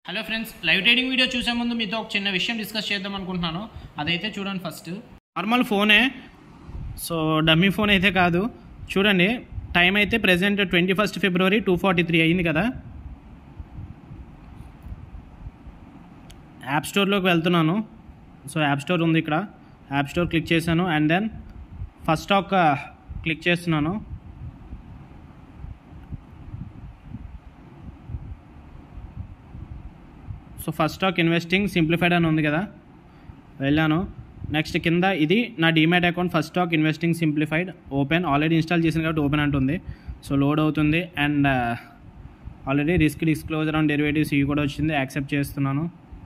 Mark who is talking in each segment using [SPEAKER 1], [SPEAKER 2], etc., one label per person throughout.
[SPEAKER 1] hello friends live trading video చూసే ముందు మీతో ఒక చిన్న విషయం డిస్కస్ చేద్దాం అనుకుంటున్నాను అదైతే చూడండి ఫస్ట్ నార్మల్ ఫోనే సో డమ్మీ ఫోన్ అయితే కాదు చూడండి టైం అయితే present twenty first February two forty three అయింది కదా యాప్ స్టోర్లోకి వెళ్తున్నాను సో యాప్ స్టోర్ ఉంది ఇక్కడ యాప్ స్టోర్ క్లిక్ చేశాను and then first stock click చేస్తున్నాను so first stock investing simplified అని ఉంది కదా వెళ్ళాను నెక్స్ట్ కింద ఇది నా demat account first stock investing simplified open already install చేసింది కాబట్టి ఓపెన్ అంటుంది సో లోడ్ అవుతుంది and already risk disclosure on derivatives ఇవి కూడా వచ్చింది యాక్సెప్ట్ చేస్తున్నాను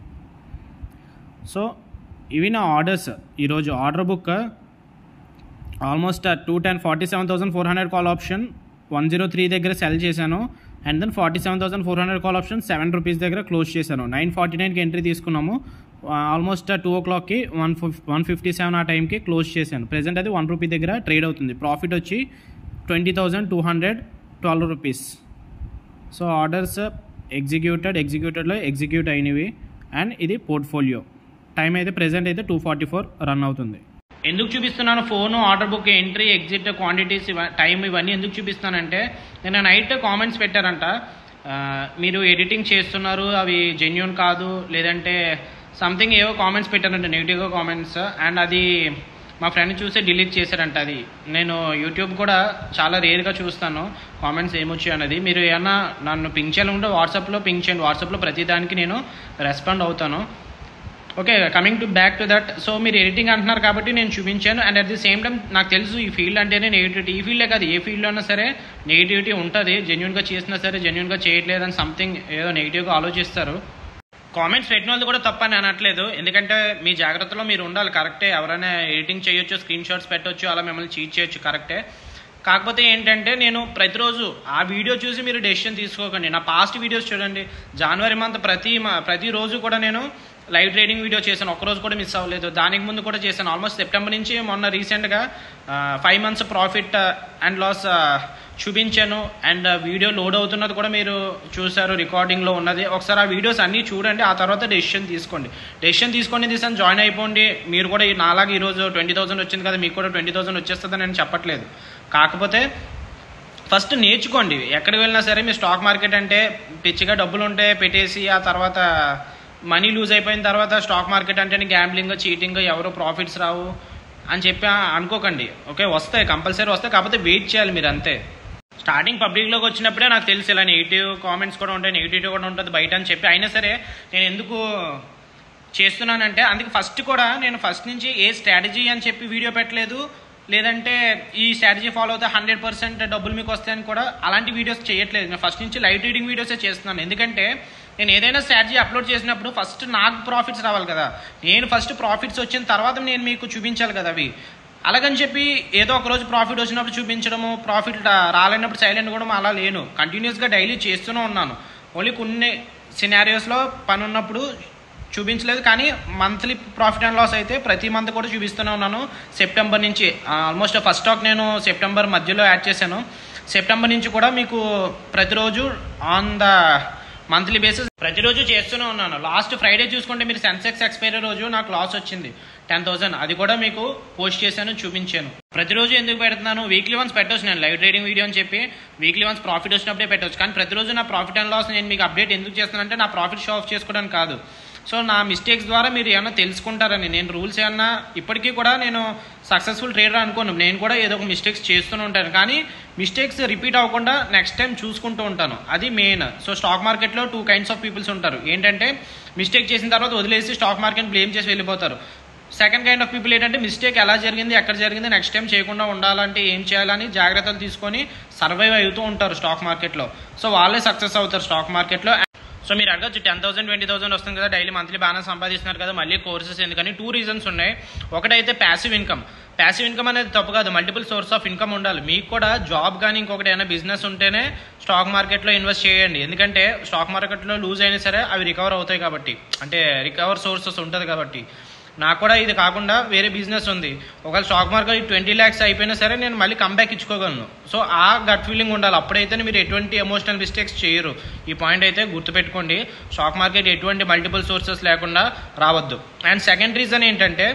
[SPEAKER 1] సో ఇవి నా ఆర్డర్స్ ఈరోజు order book almost two ten forty seven thousand four hundred call option one zero three దగ్గర సెల్ చేశాను and then forty seven thousand four hundred call option seven rupees దగ్గర క్లోజ్ చేశాను nine forty నైన్కి entry తీసుకున్నాము almost two ఓ క్లాక్కి one ఫిఫ్ one fifty seven ఆ టైంకి క్లోజ్ చేశాను ప్రెసెంట్ అది వన్ రూపీ దగ్గర ట్రేడ్ అవుతుంది ప్రాఫిట్ వచ్చి twenty thousand two hundred twelve rupees so orders executed ఎగ్జిక్యూటెడ్లో ఎగ్జిక్యూట్ అయినవి అండ్ ఇది పోర్ట్ఫోలియో టైం అయితే ప్రెసెంట్ అయితే టూ ఫార్టీ ఫోర్ రన్ అవుతుంది ఎందుకు చూపిస్తున్నాను phone order book entry exit quantities time ఇవన్నీ ఎందుకు చూపిస్తానంటే నేను నైట్ కామెంట్స్ పెట్టారంట ఆ, మీరు ఎడిటింగ్ చేస్తున్నారు అవి జెన్యున్ కాదు లేదంటే సంథింగ్ ఏవో కామెంట్స్ పెట్టారంట నెగిటివ్గా కామెంట్స్ అండ్ అది మా ఫ్రెండ్ చూసి డిలీట్ చేశారంట అది నేను యూట్యూబ్ కూడా చాలా రేర్గా చూస్తాను కామెంట్స్ ఏమొచ్చాయి అన్నది మీరు ఏమన్నా నన్ను పింక్ చేయాలంటే వాట్సాప్లో పింక్ చేయండి వాట్సాప్లో ప్రతిదానికి నేను రెస్పాండ్ అవుతాను okay coming to back to that so మీరు ఎడిటింగ్ అంటున్నారు కాబట్టి నేను చూపించాను and at the same time నాకు తెలుసు ఈ ఫీల్డ్ అంటేనే నెగిటివిటీ ఈ ఫీల్డే కాదు ఏ ఫీల్డ్లో అయినా సరే నెగిటివిటీ ఉంటుంది జెన్యున్గా చేసినా సరే జెన్యున్గా చేయట్లేదని సంథింగ్ ఏదో నెగిటివ్గా ఆలోచిస్తారు కామెంట్స్ పెట్టిన వాళ్ళు కూడా తప్పని అనట్లేదు ఎందుకంటే మీ జాగ్రత్తలో మీరు ఉండాలి కరెక్టే ఎవరైనా ఎడిటింగ్ చేయొచ్చు స్క్రీన్ షాట్స్ పెట్టొచ్చు అలా మిమ్మల్ని చీట్ చేయొచ్చు కరెక్టే కాకపోతే ఏంటంటే నేను ప్రతిరోజు ఆ వీడియో చూసి మీరు డెసిషన్ తీసుకోకండి నా పాస్ట్ వీడియోస్ చూడండి జనవరి మంత్ ప్రతి మ- ప్రతిరోజు కూడా నేను లైవ్ ట్రేడింగ్ వీడియో చేశాను ఒక్కరోజు కూడా మిస్ అవ్వలేదు దానికి ముందు కూడా చేశాను ఆల్మోస్ట్ సెప్టెంబర్ నుంచి మొన్న రీసెంట్గా five months profit and loss చూపించాను అండ్ వీడియో లోడ్ అవుతున్నది కూడా మీరు చూసారు రికార్డింగ్లో ఉన్నది ఒకసారి ఆ వీడియోస్ అన్నీ చూడండి ఆ తర్వాత డెసిషన్ తీసుకోండి డెసిషన్ తీసుకొని తీసాను జాయిన్ అయిపోండి మీరు కూడా ఈ- నాలాగా ఈరోజు ట్వంటీ థౌసండ్ వచ్చింది కదా మీకు కూడా ట్వంటీ థౌసండ్ వచ్చేస్తుందని నేను చెప్పట్లేదు కాకపోతే ఫస్ట్ నేర్చుకోండి ఎక్కడికి వెళ్ళినా సరే మీ స్టాక్ మార్కెట్ అంటే పిచ్చిగా డబ్బులు ఉంటే పెట్టేసి ఆ తర్వాత మనీ లూజ్ అయిపోయిన తర్వాత స్టాక్ మార్కెట్ అంటే గ్యాంబ్లింగ్ చీటింగ్ ఎవరు ప్రాఫిట్స్ రావు అని చెప్పి అనుకోకండి ఓకే వస్తాయి కంపల్సరీ వస్తాయి కాకపోతే వెయిట్ చేయాలి మీరు అంతే స్టార్టింగ్ పబ్లిక్లోకి వచ్చినప్పుడే నాకు తెలుసు ఇలా నెగిటివ్ కామెంట్స్ కూడా ఉంటాయి నెగిటివిటీ కూడా ఉంటుంది బయట అని చెప్పి అయినా సరే నేను ఎందుకు చేస్తున్నానంటే అందుకే ఫస్ట్ కూడా నేను ఫస్ట్ నుంచి ఏ స్ట్రాటజీ అని చెప్పి వీడియో పెట్టలేదు లేదంటే ఈ స్ట్రాటజీ ఫాలో అవుతే హండ్రెడ్ పర్సెంట్ డబ్బులు మీకు వస్తాయని కూడా అలాంటి వీడియోస్ చేయట్లేదు నేను ఫస్ట్ నుంచి లైవ్ ట్రేడింగ్ వీడియోసే చేస్తున్నాను ఎందుకంటే నేను ఏదైనా స్ట్రాటజీ అప్లోడ్ చేసినప్పుడు ఫస్ట్ నాకు ప్రాఫిట్స్ రావాలి కదా నేను ఫస్ట్ ప్రాఫిట్స్ వచ్చిన తర్వాత నేను మీకు చూపించాలి కదా అవి అలాగని చెప్పి ఏదో ఒక రోజు ప్రాఫిట్ వచ్చినప్పుడు చూపించడము ప్రాఫిట్ రాలేనప్పుడు సైలెంట్ కూడా అలా లేను కంటిన్యూస్గా డైలీ చేస్తూనే ఉన్నాను ఓన్లీ కొన్ని సినారియోస్లో పని ఉన్నప్పుడు చూపించలేదు కానీ మంత్లీ ప్రాఫిట్ అండ్ లాస్ అయితే ప్రతి మంత్ కూడా చూపిస్తూనే ఉన్నాను సెప్టెంబర్ నుంచి ఆల్మోస్ట్ ఫస్ట్ స్టాక్ నేను సెప్టెంబర్ మధ్యలో యాడ్ చేశాను సెప్టెంబర్ నుంచి కూడా మీకు ప్రతిరోజు ఆన్ ద మంత్లీ బేసిస్ ప్రతిరోజు చేస్తూనే ఉన్నాను లాస్ట్ ఫ్రైడే చూసుకుంటే మీరు సెన్సెక్స్ ఎక్స్పైరీ రోజు నాకు లాస్ వచ్చింది టెన్ థౌసండ్ అది కూడా మీకు పోస్ట్ చేశాను చూపించాను ప్రతిరోజు ఎందుకు పెడుతున్నాను వీక్లీ వన్స్ పెట్టవచ్చు నేను లైవ్ ట్రేడింగ్ వీడియో అని చెప్పి వీక్లీ వన్స్ ప్రాఫిట్ వచ్చినప్పుడే పెట్టవచ్చు కానీ ప్రతిరోజు నా ప్రాఫిట్ అండ్ లాస్ నేను మీకు అప్డేట్ ఎందుకు చేస్తానంటే నా ప్రాఫిట్ షో ఆఫ్ చేసుకోవడానికి కాదు సో నా మిస్టేక్స్ ద్వారా మీరు ఏమైనా తెలుసుకుంటారని నేను రూల్స్ ఏమన్నా ఇప్పటికీ కూడా నేను సక్సెస్ఫుల్ ట్రేడర్ అనుకోను నేను కూడా ఏదో ఒక మిస్టేక్స్ చేస్తూనే ఉంటాను కానీ మిస్టేక్స్ రిపీట్ అవ్వకుండా నెక్స్ట్ టైం చూసుకుంటూ ఉంటాను అది మెయిన్ సో స్టాక్ మార్కెట్లో టూ కైండ్స్ ఆఫ్ పీపుల్స్ ఉంటారు ఏంటంటే మిస్టేక్ చేసిన తర్వాత వదిలేసి స్టాక్ మార్కెట్ బ్లేమ్ చేసి వెళ్ళిపోతారు సెకండ్ కైండ్ ఆఫ్ పీపుల్ ఏంటంటే మిస్టేక్ ఎలా జరిగింది ఎక్కడ జరిగింది నెక్స్ట్ టైం చేయకుండా ఉండాలంటే ఏం చేయాలని జాగ్రత్తలు తీసుకొని సర్వైవ్ అవుతూ ఉంటారు స్టాక్ మార్కెట్లో సో వాళ్ళే సక్సెస్ అవుతారు స్టాక్ మార్కెట్లో సో మీరు అడగచ్చు టెన్ థౌసండ్ ట్వంటీ థౌసండ్ వస్తుంది కదా డైలీ మంత్లీ బాగానే సంపాదిస్తున్నారు కదా మళ్ళీ కోర్సెస్ ఎందుకని టూ రీజన్స్ ఉన్నాయి ఒకటైతే ప్యాసివ్ ఇన్కమ్ ప్యాసివ్ ఇన్కమ్ అనేది తప్పు కాదు మల్టిపుల్ సోర్స్ ఆఫ్ ఇన్కమ్ ఉండాలి మీకు కూడా జాబ్ కానీ ఇంకొకటి ఏమైనా బిజినెస్ ఉంటేనే స్టాక్ మార్కెట్లో ఇన్వెస్ట్ చేయండి ఎందుకంటే స్టాక్ మార్కెట్లో లూజ్ అయినా సరే అవి రికవర్ అవుతాయి కాబట్టి అంటే రికవర్ సోర్సెస్ ఉంటుంది కాబట్టి నాకు కూడా ఇది కాకుండా వేరే బిజినెస్ ఉంది ఒకవేళ స్టాక్ మార్కెట్ ట్వంటీ ల్యాక్స్ అయిపోయినా సరే నేను మళ్ళీ కంబ్యాక్ ఇచ్చుకోగలను సో ఆ గట్ ఫీలింగ్ ఉండాలి అప్పుడైతే మీరు ఎటువంటి ఎమోషనల్ మిస్టేక్స్ చేయరు ఈ పాయింట్ అయితే గుర్తుపెట్టుకోండి స్టాక్ మార్కెట్ ఎటువంటి మల్టిపుల్ సోర్సెస్ లేకుండా రావద్దు అండ్ సెకండ్ రీజన్ ఏంటంటే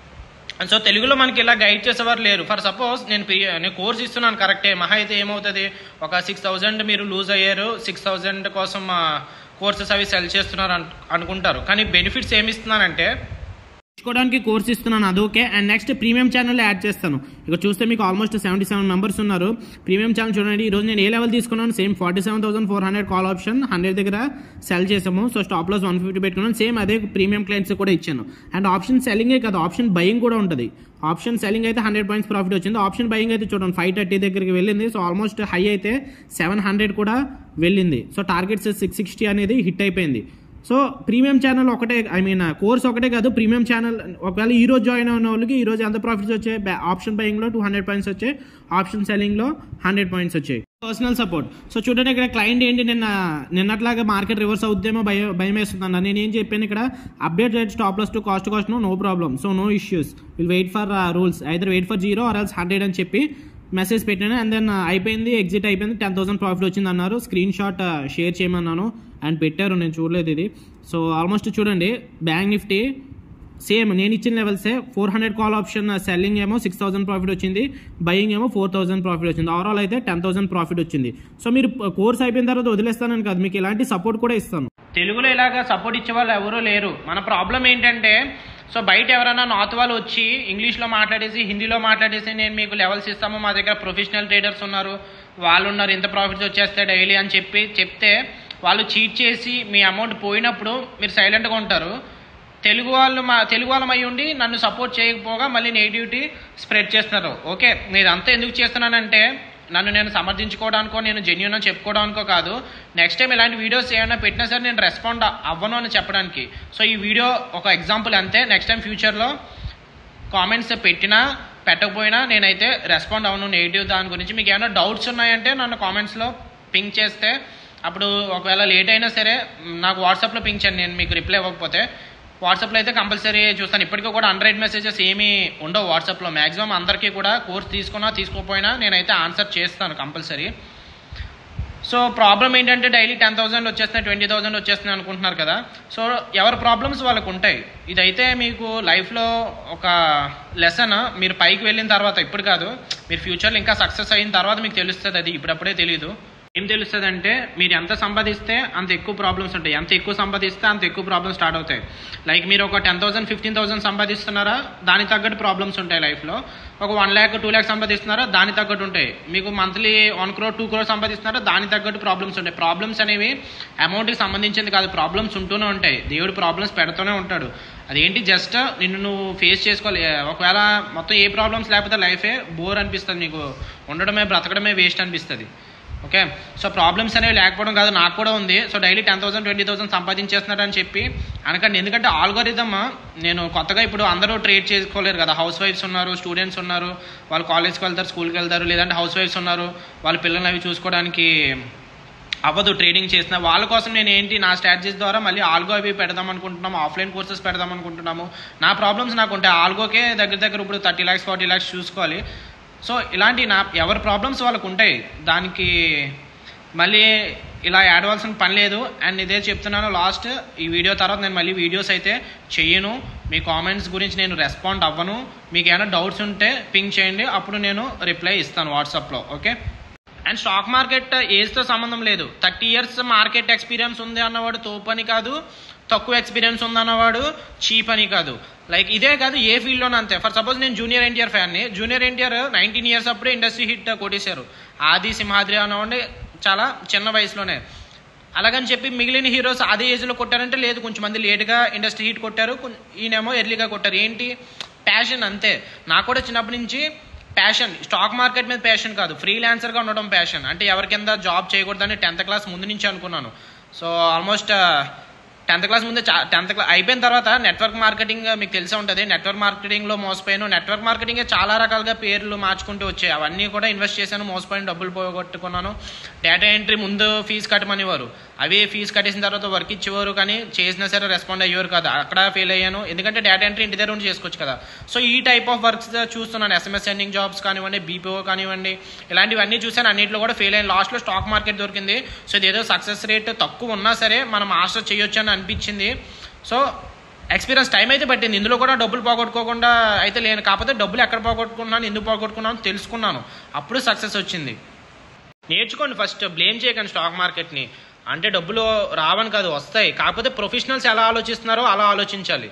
[SPEAKER 1] సో తెలుగులో మనకి ఇలా గైడ్ చేసేవారు లేరు ఫర్ సపోజ్ నేను పి- నేను కోర్స్ ఇస్తున్నాను కరెక్టే మహా అయితే ఏమవుతుంది ఒక సిక్స్ థౌజండ్ మీరు లూజ్ అయ్యారు సిక్స్ థౌజండ్ కోసం కోర్సెస్ అవి సెల్ చేస్తున్నారు అను- అనుకుంటారు కానీ బెనిఫిట్స్ ఏమి ఇస్తున్నానంటే
[SPEAKER 2] నేర్చుకోవడానికి కోర్స్ ఇస్తున్నాను అదొకే and next premium channel add చేస్తాను ఇక చూస్తే మీకు ఆల్మోస్ట్ సెవెంటీ సెవెన్ మెంబర్స్ ఉన్నారు ప్రీమియం ఛానల్ చూడండి ఈ రోజు నేను ఏ లెవెల్ తీసుకున్నాను same forty seven thousand four hundred call option hundred దగ్గర సెల్ చేసాము so stop loss one fifty పెట్టుకున్నాను సేమ్ అదే ప్రీమియం క్లయింట్స్ కూడా ఇచ్చాను అండ్ ఆప్షన్ సెల్లింగే కాదు ఆప్షన్ బయింగ్ కూడా ఉంటుంది ఆప్షన్ సెల్లింగ్ అయితే హండ్రెడ్ పాయింట్స్ ప్రాఫిట్ వచ్చింది ఆప్షన్ బయింగ్ అయితే చూడండి ఫైవ్ థర్టీ దగ్గరికి వెళ్ళింది సో ఆల్మోస్ట్ హై అయితే సెవెన్ హండ్రెడ్ కూడా వెళ్ళింది సో టార్గెట్స్ సిక్స్ సిక్స్టీ అనేది హిట్ అయిపోయింది సో ప్రీమియం ఛానల్ ఒకటే ఐ మీన్ కోర్స్ ఒకటే కాదు ప్రీమియం ఛానల్ ఒకవేళ ఈ రోజు జాయిన్ అయిన వాళ్ళకి ఈ రోజు ఎంత ప్రాఫిట్స్ వచ్చాయి బ్యా- ఆప్షన్ బయింగ్లో టూ హండ్రెడ్ పాయింట్స్ వచ్చాయి ఆప్షన్ సెల్లింగ్లో హండ్రెడ్ పాయింట్స్ వచ్చాయి పర్సనల్ సపోర్ట్ సో చూడండి ఇక్కడ క్లయింట్ ఏంటి నిన్న నిన్నట్లాగా మార్కెట్ రివర్స్ అవుద్దేమో భయ భయం వేస్తుందన్న నేను ఏం చెప్పాను ఇక్కడ update rate stop loss to cost cost no problem so no issues will wait for rules either wait for zero or else hundred అని చెప్పి మెసేజ్ పెట్టాను అండ్ దెన్ అయిపోయింది ఎగ్జిట్ అయిపోయింది టెన్ థౌసండ్ ప్రాఫిట్ వచ్చింది అన్నారు స్క్రీన్ షాట్ షేర్ చేయమన్నాను and పెట్టారు నేను చూడలేదు ఇది సో ఆల్మోస్ట్ చూడండి బ్యాంక్ నిఫ్టీ సేమ్ నేను ఇచ్చిన లెవెల్సే four hundred call option selling ఏమో సిక్స్ థౌసండ్ ప్రాఫిట్ వచ్చింది బయింగ్ ఏమో ఫోర్ థౌసండ్ ప్రాఫిట్ వచ్చింది ఓవరాల్ అయితే టెన్ థౌసండ్ ప్రాఫిట్ వచ్చింది సో మీరు కోర్స్ అయిపోయిన తర్వాత వదిలేస్తానని కాదు మీకు ఇలాంటి సపోర్ట్ కూడా ఇస్తాను
[SPEAKER 1] తెలుగులో ఇలాగ సపోర్ట్ ఇచ్చే వాళ్ళు ఎవరూ లేరు మన ప్రాబ్లం ఏంటంటే సో బయట ఎవరైనా నార్త్ వాళ్ళు వచ్చి ఇంగ్లీష్లో మాట్లాడేసి హిందీలో మాట్లాడేసి నేను మీకు లెవెల్స్ ఇస్తాము మా దగ్గర ప్రొఫెషనల్ ట్రేడర్స్ ఉన్నారు వాళ్ళు ఉన్నారు ఇంత ప్రాఫిట్స్ వచ్చేస్తాయి డైలీ అని చెప్పి చెప్తే వాళ్ళు చీట్ చేసి మీ అమౌంట్ పోయినప్పుడు మీరు సైలెంట్గా ఉంటారు తెలుగు వాళ్ళు మా తెలుగు వాళ్ళం అయి ఉండి నన్ను సపోర్ట్ చేయకపోగా మళ్ళీ నెగిటివిటీ స్ప్రెడ్ చేస్తున్నారు ఓకే నేను అంతా ఎందుకు చేస్తున్నానంటే నన్ను నేను సమర్థించుకోవడానికో నేను జెన్యున్ అని చెప్పుకోవడానికో కాదు నెక్స్ట్ టైం ఇలాంటి వీడియోస్ ఏమైనా పెట్టినా సరే నేను రెస్పాండ్ అవ్వను అని చెప్పడానికి సో ఈ వీడియో ఒక ఎగ్జాంపుల్ అంతే నెక్స్ట్ టైం ఫ్యూచర్లో కామెంట్స్ పెట్టినా పెట్టకపోయినా నేనైతే రెస్పాండ్ అవ్వను నెగిటివ్ దాని గురించి మీకు ఏమైనా డౌట్స్ ఉన్నాయంటే నన్ను కామెంట్స్లో పింక్ చేస్తే అప్పుడు ఒకవేళ లేట్ అయినా సరే మ్, నాకు వాట్సాప్లో పింక్ చేయండి నేను మీకు రిప్లై ఇవ్వకపోతే వాట్సాప్లో అయితే కంపల్సరీ చూస్తాను ఇప్పటికీ కూడా హండ్రెడ్ మెసేజెస్ ఏమీ ఉండవు వాట్సాప్లో మ్యాక్సిమం అందరికీ కూడా కోర్స్ తీసుకున్నా తీసుకోకపోయినా నేనైతే ఆన్సర్ చేస్తాను కంపల్సరీ సో ప్రాబ్లం ఏంటంటే డైలీ టెన్ థౌసండ్ వచ్చేస్తున్నాయి ట్వంటీ థౌసండ్ వచ్చేస్తున్నాయి అనుకుంటున్నారు కదా సో ఎవరి ప్రాబ్లమ్స్ వాళ్ళకు ఉంటాయి ఇదైతే మీకు లైఫ్లో ఒక లెసన్ మీరు పైకి వెళ్ళిన తర్వాత ఇప్పుడు కాదు మీరు ఫ్యూచర్లో ఇంకా సక్సెస్ అయిన తర్వాత మీకు తెలుస్తుంది అది ఇప్పుడప్పుడే తెలియదు ఏం తెలుస్తుంది అంటే మీరు ఎంత సంపాదిస్తే అంత ఎక్కువ ప్రాబ్లమ్స్ ఉంటాయి ఎంత ఎక్కువ సంపాదిస్తే అంత ఎక్కువ ప్రాబ్లమ్స్ స్టార్ట్ అవుతాయి లైక్ మీరు ఒక టెన్ థౌసండ్ ఫిఫ్టీన్ థౌసండ్ సంపాదిస్తున్నారా దానికి తగ్గట్టు ప్రాబ్లమ్స్ ఉంటాయి లైఫ్లో ఒక వన్ ల్యాక్ టూ ల్యాక్ సంపాదిస్తున్నారా దానికి తగ్గట్టు ఉంటాయి మీకు monthly one crore two crore సంపాదిస్తున్నారా దానికి తగ్గట్టు ప్రాబ్లమ్స్ ఉంటాయి ప్రాబ్లమ్స్ అనేవి అమౌంట్కి సంబంధించింది కాదు ప్రాబ్లమ్స్ ఉంటూనే ఉంటాయి దేవుడు ప్రాబ్లమ్స్ పెడుతూనే ఉంటాడు అదేంటి జస్ట్ నిన్ను నువ్వు ఫేస్ చేసుకోవాలి ఒకవేళ మొత్తం ఏ ప్రాబ్లమ్స్ లేకపోతే లైఫే బోర్ అనిపిస్తుంది నీకు ఉండడమే బ్రతకడమే వేస్ట్ అనిపిస్తుంది ఓకే సో ప్రాబ్లమ్స్ అనేవి లేకపోవడం కాదు నాకు కూడా ఉంది so daily ten thousand twenty thousand సంపాదించేస్తున్నారని చెప్పి అనకండి ఎందుకంటే ఆల్గోరిథమ్ నేను కొత్తగా ఇప్పుడు అందరూ ట్రేడ్ చేసుకోలేరు కదా హౌస్ వైఫ్స్ ఉన్నారు స్టూడెంట్స్ ఉన్నారు వాళ్ళు కాలేజ్కి వెళ్తారు స్కూల్కి వెళ్తారు లేదంటే హౌస్ వైఫ్స్ ఉన్నారు వాళ్ళ పిల్లల్ని అవి చూసుకోవడానికి అవ్వదు ట్రేడింగ్ చేసిన వాళ్ళ కోసం నేను ఏంటి నా స్ట్రాటజీస్ ద్వారా మళ్ళీ ఆల్గో అవి పెడదాం అనుకుంటున్నాము ఆఫ్లైన్ కోర్సెస్ పెడదాం అనుకుంటున్నాము నా ప్రాబ్లమ్స్ నాకు ఉంటాయి ఆల్గోకే దగ్గర దగ్గర ఇప్పుడు థర్టీ ల్యాక్స్ ఫార్టీ ల్యాక్స్ చూసుకోవాలి సో ఇలాంటి నా ఎవరి ప్రాబ్లమ్స్ వాళ్ళకు ఉంటాయి దానికి మళ్ళీ ఇలా యాడ్ అవ్వాల్సిన పని లేదు అండ్ ఇదే చెప్తున్నాను లాస్ట్ ఈ వీడియో తర్వాత నేను మళ్ళీ వీడియోస్ అయితే చెయ్యను మీ కామెంట్స్ గురించి నేను రెస్పాండ్ అవ్వను మీకు ఏమైనా డౌట్స్ ఉంటే పింక్ చేయండి అప్పుడు నేను రిప్లై ఇస్తాను వాట్సాప్లో ఓకే అండ్ స్టాక్ మార్కెట్ ఏజ్తో సంబంధం లేదు థర్టీ ఇయర్స్ మార్కెట్ ఎక్స్పీరియన్స్ ఉంది అన్నవాడు తోపని కాదు తక్కువ ఎక్స్పీరియన్స్ ఉంది అన్నవాడు చీప్ అని కాదు లైక్ ఇదే కాదు ఏ ఫీల్డ్లోనే అంతే ఫర్ సపోజ్ నేను జూనియర్ ఎన్టీఆర్ ఫ్యాన్ని జూనియర్ ఎన్టీఆర్ నైన్టీన్ ఇయర్స్ అప్పుడే ఇండస్ట్రీ హిట్ కొట్టేశారు ఆది సింహాద్రి అన్నవాడిని చాలా చిన్న వయసులోనే అలాగని చెప్పి మిగిలిన హీరోస్ అదే ఏజ్లో కొట్టారంటే లేదు కొంచెం మంది లేట్గా ఇండస్ట్రీ హిట్ కొట్టారు కొం- ఈయనేమో ఎర్లీగా కొట్టారు ఏంటి ప్యాషన్ అంతే నాకు కూడా చిన్నప్పటి నుంచి ప్యాషన్ స్టాక్ మార్కెట్ మీద ప్యాషన్ కాదు ఫ్రీలాన్సర్గా ఉండడం ప్యాషన్ అంటే ఎవరి కింద జాబ్ చేయకూడదని టెన్త్ క్లాస్ ముందు నుంచి అనుకున్నాను సో ఆల్మోస్ట్ టెన్త్ క్లాస్ ముందే టెన్త్ క్లాస్ అయిపోయిన తర్వాత నెట్వర్క్ మార్కెటింగ్ మీకు తెలిసే ఉంటుంది నెట్వర్క్ మార్కెటింగ్లో మోసపోయాను నెట్వర్క్ మార్కెటింగ్ చాలా రకాలుగా పేర్లు మార్చుకుంటూ వచ్చాయి అవన్నీ కూడా ఇన్వెస్ట్ చేశాను మోసపోయిన డబ్బులు పోగొట్టుకున్నాను డేటా ఎంట్రీ ముందు ఫీజు కట్టమనేవారు అవి ఫీజు కట్టేసిన తర్వాత వర్క్ ఇచ్చేవారు కానీ చేసినా సరే రెస్పాండ్ అయ్యేవారు కదా అక్కడ ఫెయిల్ అయ్యాను ఎందుకంటే డేటా ఎంట్రీ ఇంటి దగ్గర ఉండి చేసుకోవచ్చు కదా సో ఈ టైప్ ఆఫ్ వర్క్స్ చూస్తున్నాను ఎస్ఎంఎస్ సెండింగ్ జాబ్స్ కానివ్వండి బీపీఓ కానివ్వండి ఇలాంటివన్నీ చూసాను అన్నింటిలో కూడా ఫెయిల్ అయ్యాను లాస్ట్లో స్టాక్ మార్కెట్ దొరికింది సో ఇదేదో సక్సెస్ రేట్ తక్కువ ఉన్నా సరే మనం మాస్టర్ చేయొచ్చు అని అనిపించింది సో ఎక్స్పీరియన్స్ టైం అయితే పట్టింది ఇందులో కూడా డబ్బులు పోగొట్టుకోకుండా అయితే లేను కాకపోతే డబ్బులు ఎక్కడ పోగొట్టుకున్నాను ఎందుకు పోగొట్టుకున్నాను తెలుసుకున్నాను అప్పుడు సక్సెస్ వచ్చింది నేర్చుకోండి ఫస్ట్ బ్లేమ్ చేయకండి స్టాక్ మార్కెట్ని అంటే డబ్బులు రావని కాదు వస్తాయి కాకపోతే ప్రొఫెషనల్స్ ఎలా ఆలోచిస్తున్నారో అలా ఆలోచించాలి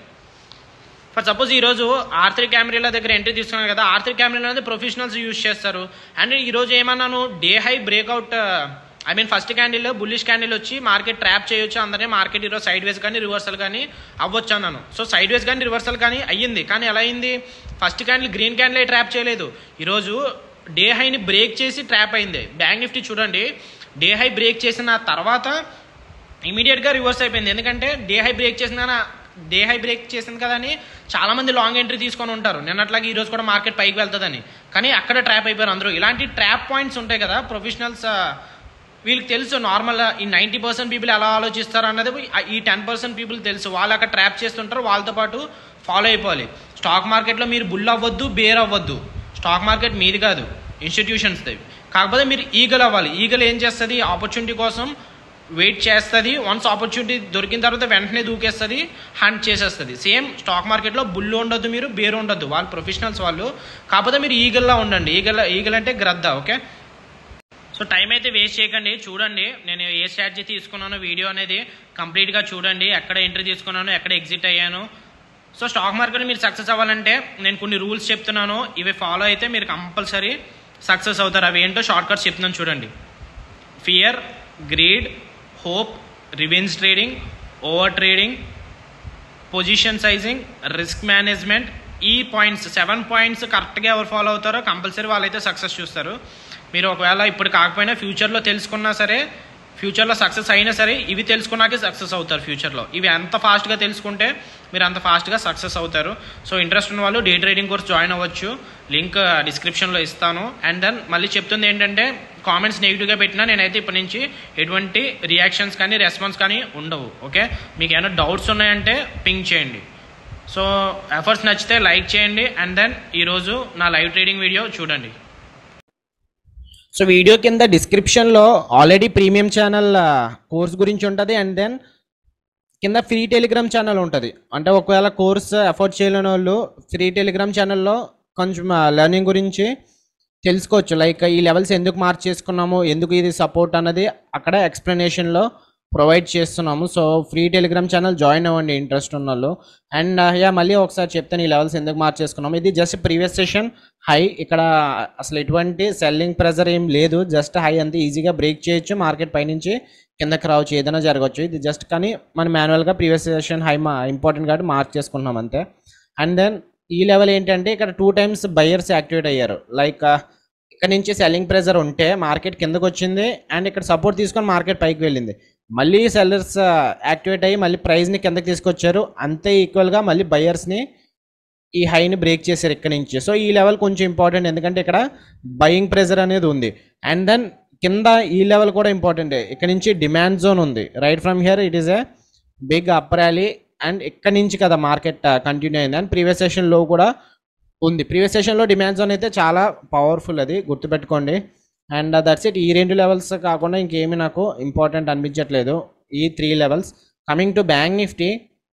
[SPEAKER 1] ఫర్ సపోజ్ ఈరోజు ఆర్థర్ కెమెరాల దగ్గర ఎంట్రీ తీసుకున్నాను కదా ఆర్థర్ కెమెరా అనేది ప్రొఫెషనల్స్ యూజ్ చేస్తారు అండ్ ఈరోజు ఏమన్నాను day high breakout I mean first candle bullish candle వచ్చి మార్కెట్ ట్రాప్ చేయొచ్చు అందరినీ మార్కెట్ ఈరోజు సైడ్ వేస్ కానీ రివర్సల్ కానీ అవ్వచ్చు అన్నాను సో సైడ్ వేస్ కానీ రివర్సల్ కానీ అయ్యింది కానీ ఎలా అయింది first candle green candle trap చేయలేదు ఈరోజు డే హైని బ్రేక్ చేసి ట్రాప్ అయింది బ్యాంక్ నిఫ్టీ చూడండి డే హై బ్రేక్ చేసిన తర్వాత ఇమీడియట్గా రివర్స్ అయిపోయింది ఎందుకంటే డే హై బ్రేక్ చేసిన డే హై బ్రేక్ చేసింది కదా అని చాలా మంది లాంగ్ ఎంట్రీ తీసుకొని ఉంటారు నిన్నట్లాగా ఈ రోజు కూడా మార్కెట్ పైకి వెళ్తుందని కానీ అక్కడ ట్రాప్ అయిపోయారు అందరూ ఇలాంటి ట్రాప్ పాయింట్స్ ఉంటాయి కదా ప్రొఫెషనల్స్ వీళ్ళకి తెలుసు నార్మల్ ఈ నైంటీ పర్సెంట్ పీపుల్ ఎలా ఆలోచిస్తారు అన్నది ఈ టెన్ పర్సెంట్ పీపుల్ తెలుసు వాళ్ళు అక్కడ ట్రాప్ చేస్తుంటారు వాళ్ళతో పాటు ఫాలో అయిపోవాలి స్టాక్ మార్కెట్లో మీరు బుల్ అవ్వద్దు బేర్ అవ్వద్దు స్టాక్ మార్కెట్ మీది కాదు ఇన్స్టిట్యూషన్స్ది కాకపోతే మీరు ఈగల్ అవ్వాలి ఈగల్ ఏం చేస్తుంది ఆపర్చునిటీ కోసం వెయిట్ చేస్తుంది వన్స్ ఆపర్చునిటీ దొరికిన తర్వాత వెంటనే దూకేస్తుంది హంట్ చేసేస్తుంది సేమ్ స్టాక్ మార్కెట్లో బుల్ ఉండొద్దు మీరు బేర్ ఉండొద్దు వాళ్ళు ప్రొఫెషనల్స్ వాళ్ళు కాకపోతే మీరు ఈగల్లా ఉండండి ఈగల్ ఈగల్ అంటే గ్రద్ద ఓకే సో టైం అయితే వేస్ట్ చేయకండి చూడండి నేను ఏ స్ట్రాటజీ తీసుకున్నానో వీడియో అనేది కంప్లీట్గా చూడండి ఎక్కడ ఎంట్రీ తీసుకున్నాను ఎక్కడ ఎగ్జిట్ అయ్యాను సో స్టాక్ మార్కెట్ మీరు సక్సెస్ అవ్వాలంటే నేను కొన్ని రూల్స్ చెప్తున్నాను ఇవి ఫాలో అయితే మీరు కంపల్సరీ సక్సెస్ అవుతారు అవి ఏంటో షార్ట్ కట్స్ చెప్తున్నాను చూడండి fear greed hope revenge trading over trading position sizing risk management ఈ పాయింట్స్ సెవెన్ పాయింట్స్ కరెక్ట్గా ఎవరు ఫాలో అవుతారో కంపల్సరీ వాళ్ళైతే సక్సెస్ చూస్తారు మీరు ఒకవేళ ఇప్పుడు కాకపోయినా ఫ్యూచర్లో తెలుసుకున్నా సరే ఫ్యూచర్లో సక్సెస్ అయినా సరే ఇవి తెలుసుకున్నాకే సక్సెస్ అవుతారు ఫ్యూచర్లో ఇవి ఎంత ఫాస్ట్గా తెలుసుకుంటే మీరు అంత ఫాస్ట్గా సక్సెస్ అవుతారు సో ఇంట్రెస్ట్ ఉన్న వాళ్ళు డే ట్రేడింగ్ కోర్స్ జాయిన్ అవ్వచ్చు లింక్ డిస్క్రిప్షన్లో ఇస్తాను అండ్ దెన్ మళ్ళీ చెప్తుంది ఏంటంటే కామెంట్స్ నెగిటివ్గా పెట్టినా నేనైతే ఇప్పటి నుంచి ఎటువంటి రియాక్షన్స్ కానీ రెస్పాన్స్ కానీ ఉండవు ఓకే మీకు ఏమైనా డౌట్స్ ఉన్నాయంటే పింక్ చేయండి సో ఎఫర్ట్స్ నచ్చితే లైక్ చేయండి అండ్ దెన్ ఈరోజు నా లైవ్ ట్రేడింగ్ వీడియో చూడండి
[SPEAKER 2] సో వీడియో కింద డిస్క్రిప్షన్లో ఆల్రెడీ ప్రీమియం ఛానల్ కోర్స్ గురించి ఉంటుంది అండ్ దెన్ కింద ఫ్రీ టెలిగ్రామ్ ఛానల్ ఉంటుంది అంటే ఒకవేళ కోర్స్ అఫోర్డ్ చేయలేని వాళ్ళు ఫ్రీ టెలిగ్రామ్ ఛానల్లో కొంచెం లెర్నింగ్ గురించి తెలుసుకోవచ్చు లైక్ ఈ లెవెల్స్ ఎందుకు మార్క్ చేసుకున్నాము ఎందుకు ఇది సపోర్ట్ అన్నది అక్కడ ఎక్స్ప్లెనేషన్లో ప్రొవైడ్ చేస్తున్నాము so free Telegram channel join అవ్వండి ఇంట్రెస్ట్ ఉన్న వాళ్ళు అండ్ యా మళ్ళీ ఒకసారి చెప్తాను ఈ లెవెల్స్ ఎందుకు మార్క్ చేసుకున్నాము ఇది జస్ట్ ప్రీవియస్ సెషన్ హై ఇక్కడ అసలు ఎటువంటి సెల్లింగ్ ప్రెజర్ ఏం లేదు జస్ట్ హై అంతే ఈజీగా బ్రేక్ చేయొచ్చు మార్కెట్ పైనుంచి కిందకి రావచ్చు ఏదైనా జరగవచ్చు ఇది జస్ట్ కానీ మనం మాన్యువల్గా ప్రీవియస్ సెషన్ హై మా ఇంపార్టెంట్ కాబట్టి మార్క్ చేసుకుంటున్నాం అంతే అండ్ దెన్ ఈ లెవెల్ ఏంటంటే ఇక్కడ టూ టైమ్స్ బయర్స్ యాక్టివేట్ అయ్యారు లైక్ ఇక్కడ నుంచి సెల్లింగ్ ప్రెజర్ ఉంటే మార్కెట్ కిందకు వచ్చింది అండ్ ఇక్కడ సపోర్ట్ తీసుకొని మార్కెట్ పైకి వెళ్ళింది మళ్ళీ సెల్లర్స్ యాక్టివేట్ అయ్యి మళ్ళీ ప్రైస్ని కిందకి తీసుకొచ్చారు అంతే ఈక్వల్గా మళ్ళీ బయర్స్ని ఈ హైని బ్రేక్ చేశారు ఇక్కడ నుంచి సో ఈ లెవెల్ కొంచెం ఇంపార్టెంట్ ఎందుకంటే ఇక్కడ బయింగ్ ప్రెజర్ అనేది ఉంది అండ్ దెన్ కింద ఈ లెవెల్ కూడా ఇంపార్టెంటే ఇక్కడ నుంచి డిమాండ్ జోన్ ఉంది right from here it is a big up rally and ఇక్కడ నుంచి కదా మార్కెట్ కంటిన్యూ అయింది అండ్ ప్రీవియస్ సెషన్లో కూడా ఉంది ప్రీవియస్ సెషన్లో డిమాండ్ జోన్ అయితే చాలా పవర్ఫుల్ అది గుర్తుపెట్టుకోండి అండ్ దట్స్ ఇట్ ఈ రెండు లెవెల్స్ కాకుండా ఇంకేమీ నాకు ఇంపార్టెంట్ అనిపించట్లేదు ఈ three levels coming to bank Nifty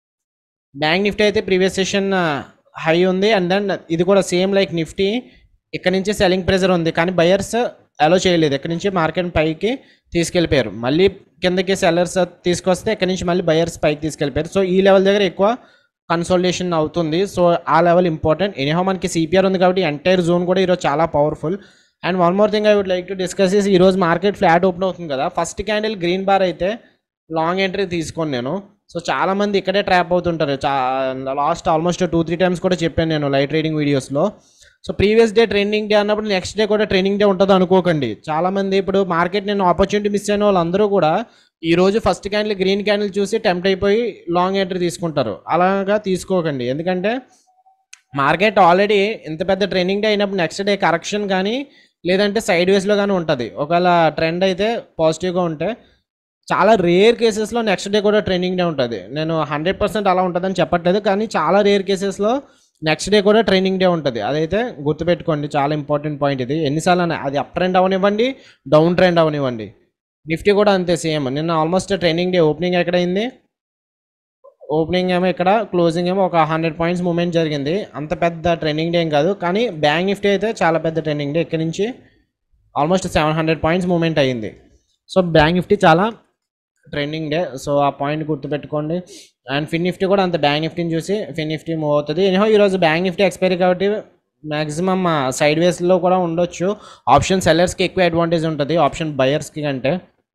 [SPEAKER 2] bank Nifty అయితే ప్రీవియస్ సెషన్ హై ఉంది అండ్ దెన్ ఇది కూడా సేమ్ లైక్ నిఫ్టీ ఇక్కడ నుంచి సెల్లింగ్ ప్రెజర్ ఉంది కానీ బయర్స్ అలో చేయలేదు ఇక్కడ నుంచి మార్కెట్ పైకి తీసుకెళ్ళిపోయారు మళ్ళీ కిందకి సెల్లర్స్ తీసుకొస్తే ఇక్కడ నుంచి మళ్ళీ బయర్స్ పైకి తీసుకెళ్ళిపోయారు సో ఈ లెవెల్ దగ్గర ఎక్కువ కన్సోల్టేషన్ అవుతుంది సో ఆ లెవెల్ ఇంపార్టెంట్ ఎనీహో మనకి సిపిఆర్ ఉంది కాబట్టి ఎంటైర్ జోన్ కూడా ఈరోజు చాలా powerful and one more thing I would like to discuss is ఈరోజు మార్కెట్ ఫ్లాట్ ఓపెన్ అవుతుంది కదా ఫస్ట్ క్యాండిల్ గ్రీన్ బార్ అయితే లాంగ్ ఎంట్రీ తీసుకోను నేను సో చాలా మంది ఇక్కడే ట్రాప్ అవుతుంటారు చా last almost two three times కూడా చెప్పాను నేను లైట్ ట్రేడింగ్ వీడియోస్లో so previous day trending day అన్నప్పుడు నెక్స్ట్ డే కూడా ట్రెండింగ్ డే ఉంటుంది అనుకోకండి చాలా మంది ఇప్పుడు మార్కెట్ నేను ఆపర్చునిటీ మిస్ అయిన వాళ్ళందరూ కూడా
[SPEAKER 1] ఈ రోజు ఫస్ట్ క్యాండిల్ గ్రీన్ క్యాండిల్ చూసి టెంప్ట్ అయిపోయి లాంగ్ ఎంట్రీ తీసుకుంటారు అలాగా తీసుకోకండి ఎందుకంటే మార్కెట్ ఆల్రెడీ ఇంత పెద్ద ట్రెండింగ్ డే అయినప్పుడు నెక్స్ట్ డే కరెక్షన్ కానీ లేదంటే సైడ్ వేస్లో కానీ ఉంటుంది ఒకవేళ ట్రెండ్ అయితే పాజిటివ్గా ఉంటే చాలా రేర్ కేసెస్లో నెక్స్ట్ డే కూడా ట్రైనింగ్ డే ఉంటుంది నేను హండ్రెడ్ పర్సెంట్ అలా ఉంటుందని చెప్పట్లేదు కానీ చాలా రేర్ కేసెస్లో నెక్స్ట్ డే కూడా ట్రైనింగ్ డే ఉంటుంది అదైతే గుర్తుపెట్టుకోండి చాలా ఇంపార్టెంట్ పాయింట్ ఇది ఎన్నిసార్లు అన్నా అది అప్ ట్రెండ్ అవనివ్వండి డౌన్ ట్రెండ్ అవనివ్వండి నిఫ్టీ కూడా అంతే సేమ్ నిన్న ఆల్మోస్ట్ ట్రైనింగ్ డే ఓపెనింగ్ ఎక్కడైంది ఓపెనింగ్ ఏమో ఇక్కడ క్లోజింగ్ ఏమో ఒక హండ్రెడ్ పాయింట్స్ మూమెంట్ జరిగింది అంత పెద్ద ట్రైనింగ్ డే ఏం కాదు కానీ బ్యాంక్ నిఫ్టీ అయితే చాలా పెద్ద ట్రైనింగ్ డే ఇక్కడ నుంచి almost seven hundred points moment అయ్యింది సో బ్యాంక్ నిఫ్టీ చాలా ట్రెండింగ్ డే సో ఆ పాయింట్ గుర్తుపెట్టుకోండి అండ్ ఫిన్ నిఫ్టీ కూడా అంత బ్యాంక్ నిఫ్టీని చూసి ఫిన్ నిఫ్టీ మూవ్ అవుతుంది ఎనిహో ఈరోజు బ్యాంక్ నిఫ్టీ ఎక్స్పైరీ కాబట్టి మ్యాక్సిమం సైడ్ వేస్లో కూడా ఉండొచ్చు ఆప్షన్ సెల్లర్స్కి ఎక్కువ అడ్వాంటేజ్ ఉంటుంది ఆప్షన్ బయర్స్కి కంటే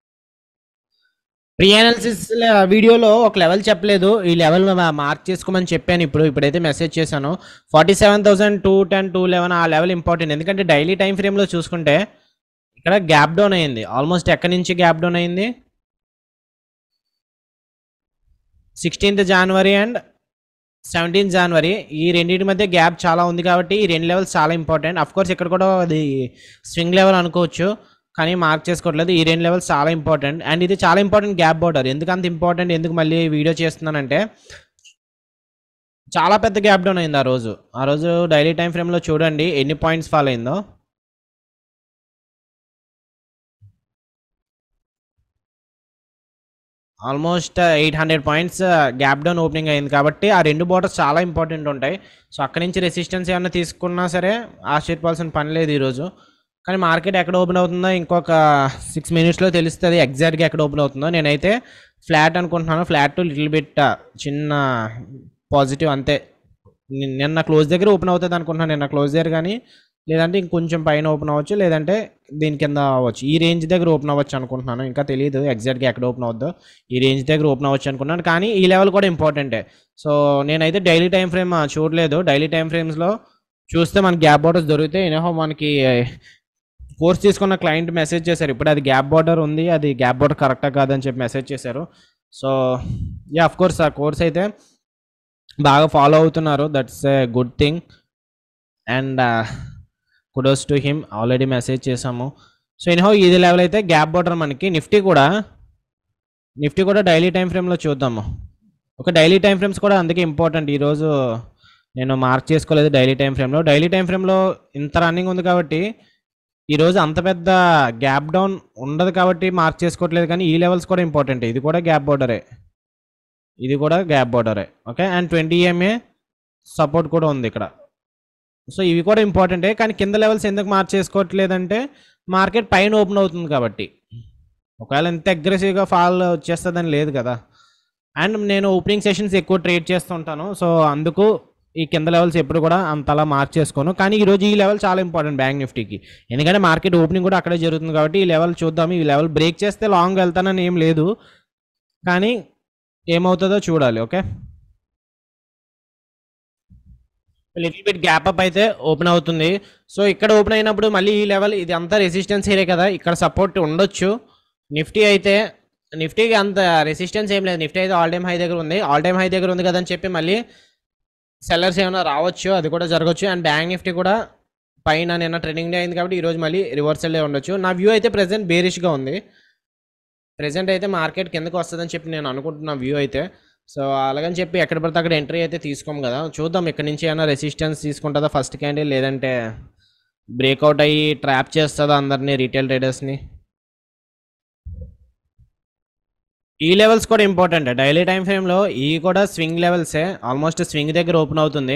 [SPEAKER 1] ప్రీ అనాలిసిస్ వీడియోలో ఒక లెవెల్ చెప్పలేదు ఈ లెవెల్ మార్క్ చేసుకోమని చెప్పాను ఇప్పుడు ఇప్పుడైతే మెసేజ్ చేశాను forty seven thousand two ten two eleven ఆ లెవెల్ ఇంపార్టెంట్ ఎందుకంటే డైలీ టైం ఫ్రేమ్లో చూసుకుంటే ఇక్కడ గ్యాప్ డౌన్ అయింది ఆల్మోస్ట్ ఎక్కడి నుంచి గ్యాప్ డౌన్ అయింది sixteenth January and seventeenth January ఈ రెండింటి మధ్య గ్యాప్ చాలా ఉంది కాబట్టి ఈ రెండు లెవెల్స్ చాలా ఇంపార్టెంట్ అఫ్ కోర్స్ ఇక్కడ కూడా అది స్వింగ్ లెవెల్ అనుకోవచ్చు కానీ మార్క్ చేసుకోవట్లేదు ఈ రెండు లెవెల్స్ చాలా ఇంపార్టెంట్ అండ్ ఇది చాలా ఇంపార్టెంట్ గ్యాప్ బోర్డర్ ఎందుకు అంత ఇంపార్టెంట్ ఎందుకు మళ్ళీ వీడియో చేస్తున్నానంటే చాలా పెద్ద గ్యాప్ డౌన్ అయింది ఆ రోజు ఆ రోజు డైలీ టైం ఫ్రేమ్లో చూడండి ఎన్ని పాయింట్స్ ఫాల్ అయిందో almost eight hundred points gap down opening అయింది కాబట్టి ఆ రెండు బోర్డర్స్ చాలా ఇంపార్టెంట్ ఉంటాయి సో అక్కడి నుంచి రెసిస్టెన్స్ ఏమైనా తీసుకున్నా సరే ఆశ్చర్యపోవాల్సిన పని లేదు ఈరోజు కానీ మార్కెట్ ఎక్కడ ఓపెన్ అవుతుందో ఇంకొక సిక్స్ మినిట్స్లో తెలుస్తుంది ఎగ్జాక్ట్గా ఎక్కడ ఓపెన్ అవుతుందో నేనైతే ఫ్లాట్ అనుకుంటున్నాను ఫ్లాట్ టు లిటిల్ బిట్ చిన్న పాజిటివ్ అంతే ని- నిన్న క్లోజ్ దగ్గర ఓపెన్ అవుతుంది అనుకుంటున్నాను నిన్న క్లోజ్ దగ్గర కానీ లేదంటే ఇంకొంచెం పైన ఓపెన్ అవ్వచ్చు లేదంటే దీని కింద అవ్వచ్చు ఈ రేంజ్ దగ్గర ఓపెన్ అవ్వచ్చు అనుకుంటున్నాను ఇంకా తెలియదు ఎగ్జాక్ట్గా ఎక్కడ ఓపెన్ అవుద్దో ఈ రేంజ్ దగ్గర ఓపెన్ అవ్వచ్చు అనుకున్నాను కానీ ఈ లెవెల్ కూడా ఇంపార్టెంటే సో నేనైతే డైలీ టైం ఫ్రేమ్ చూడలేదు డైలీ టైం ఫ్రేమ్స్లో చూస్తే మనకి గ్యాప్ బార్డర్స్ దొరికితే ఇనహో మనకి కోర్స్ తీసుకున్న క్లయింట్ మెసేజ్ చేశారు ఇప్పుడు అది గ్యాప్ బార్డర్ ఉంది అది గ్యాప్ బార్డర్ కరెక్టా కాదని చెప్పి మెసేజ్ చేశారు సో యా అఫ్ కోర్స్ ఆ కోర్స్ అయితే బాగా ఫాలో అవుతున్నారు that's a good thing and kudos to him already message చేసాము సో ఎనిహో ఇది లెవెల్ అయితే గ్యాప్ బార్డర్ మనకి నిఫ్టీ కూడా నిఫ్టీ కూడా డైలీ టైం ఫ్రేమ్లో చూద్దాము ఒక డైలీ టైం ఫ్రేమ్స్ కూడా అందుకే ఇంపార్టెంట్ ఈరోజు నేను మార్క్ చేసుకోలేదు డైలీ టైం ఫ్రేమ్లో డైలీ టైం ఫ్రేమ్లో ఇంత రన్నింగ్ ఉంది కాబట్టి ఈరోజు అంత పెద్ద గ్యాప్ డౌన్ ఉండదు కాబట్టి మార్క్ చేసుకోవట్లేదు కానీ ఈ లెవెల్స్ కూడా ఇంపార్టెంట్ ఇది కూడా గ్యాప్ బార్డరే ఇది కూడా గ్యాప్ బార్డరే okay and twenty MA support కూడా ఉంది ఇక్కడ సో ఇవి కూడా ఇంపార్టెంటే కానీ కింద లెవెల్స్ ఎందుకు మార్క్ చేసుకోవట్లేదంటే మార్కెట్ పైన ఓపెన్ అవుతుంది కాబట్టి ఒకవేళ ఎంత అగ్రెసివ్గా ఫాల్ వచ్చేస్తుందని లేదు కదా అండ్ నేను ఓపెనింగ్ సెషన్స్ ఎక్కువ ట్రేడ్ చేస్తుంటాను సో అందుకు ఈ కింద లెవెల్స్ ఎప్పుడు కూడా అంతలా మార్క్ చేసుకోను కానీ ఈరోజు ఈ లెవెల్ చాలా ఇంపార్టెంట్ బ్యాంక్ నిఫ్టీకి ఎందుకంటే మార్కెట్ ఓపెనింగ్ కూడా అక్కడే జరుగుతుంది కాబట్టి ఈ లెవెల్ చూద్దాం ఈ లెవెల్ బ్రేక్ చేస్తే లాంగ్ వెళ్తానని ఏం లేదు కానీ ఏమవుతుందో చూడాలి okay little bit gap up అయితే ఓపెన్ అవుతుంది సో ఇక్కడ ఓపెన్ అయినప్పుడు మళ్ళీ ఈ లెవెల్ ఇది అంతా రెసిస్టెన్స్ ఏరియా కదా ఇక్కడ సపోర్ట్ ఉండొచ్చు నిఫ్టీ అయితే నిఫ్టీకి అంత రెసిస్టెన్స్ ఏం లేదు నిఫ్టీ అయితే ఆల్ టైమ్ హై దగ్గర ఉంది ఆల్ టైమ్ హై దగ్గర ఉంది కదా అని చెప్పి మళ్ళీ సెల్లర్స్ ఏమైనా రావచ్చు అది కూడా జరగవచ్చు అండ్ బ్యాంక్ నిఫ్టీ కూడా పైన నిన్న ట్రెండింగ్ డే అయింది కాబట్టి ఈరోజు మళ్ళీ రివర్సల్ డే ఉండొచ్చు నా వ్యూ అయితే ప్రెసెంట్ బేరిష్గా ఉంది ప్రెసెంట్ అయితే మార్కెట్ కిందకు వస్తుందని చెప్పి నేను అనుకుంటున్నా వ్యూ అయితే సో అలాగని చెప్పి ఎక్కడ పడితే అక్కడ ఎంట్రీ అయితే తీసుకోము కదా చూద్దాం ఇక్కడ నుంచి ఏమైనా రెసిస్టెన్స్ తీసుకుంటుందా ఫస్ట్ క్యాండిల్ లేదంటే బ్రేక్అవుట్ అయ్యి ట్రాప్ చేస్తుందా అందరినీ రీటైల్ ట్రేడర్స్ని ఈ లెవెల్స్ కూడా ఇంపార్టెంట్ డైలీ టైం ఫ్రేమ్లో ఈ కూడా స్వింగ్ లెవెల్సే ఆల్మోస్ట్ స్వింగ్ దగ్గర ఓపెన్ అవుతుంది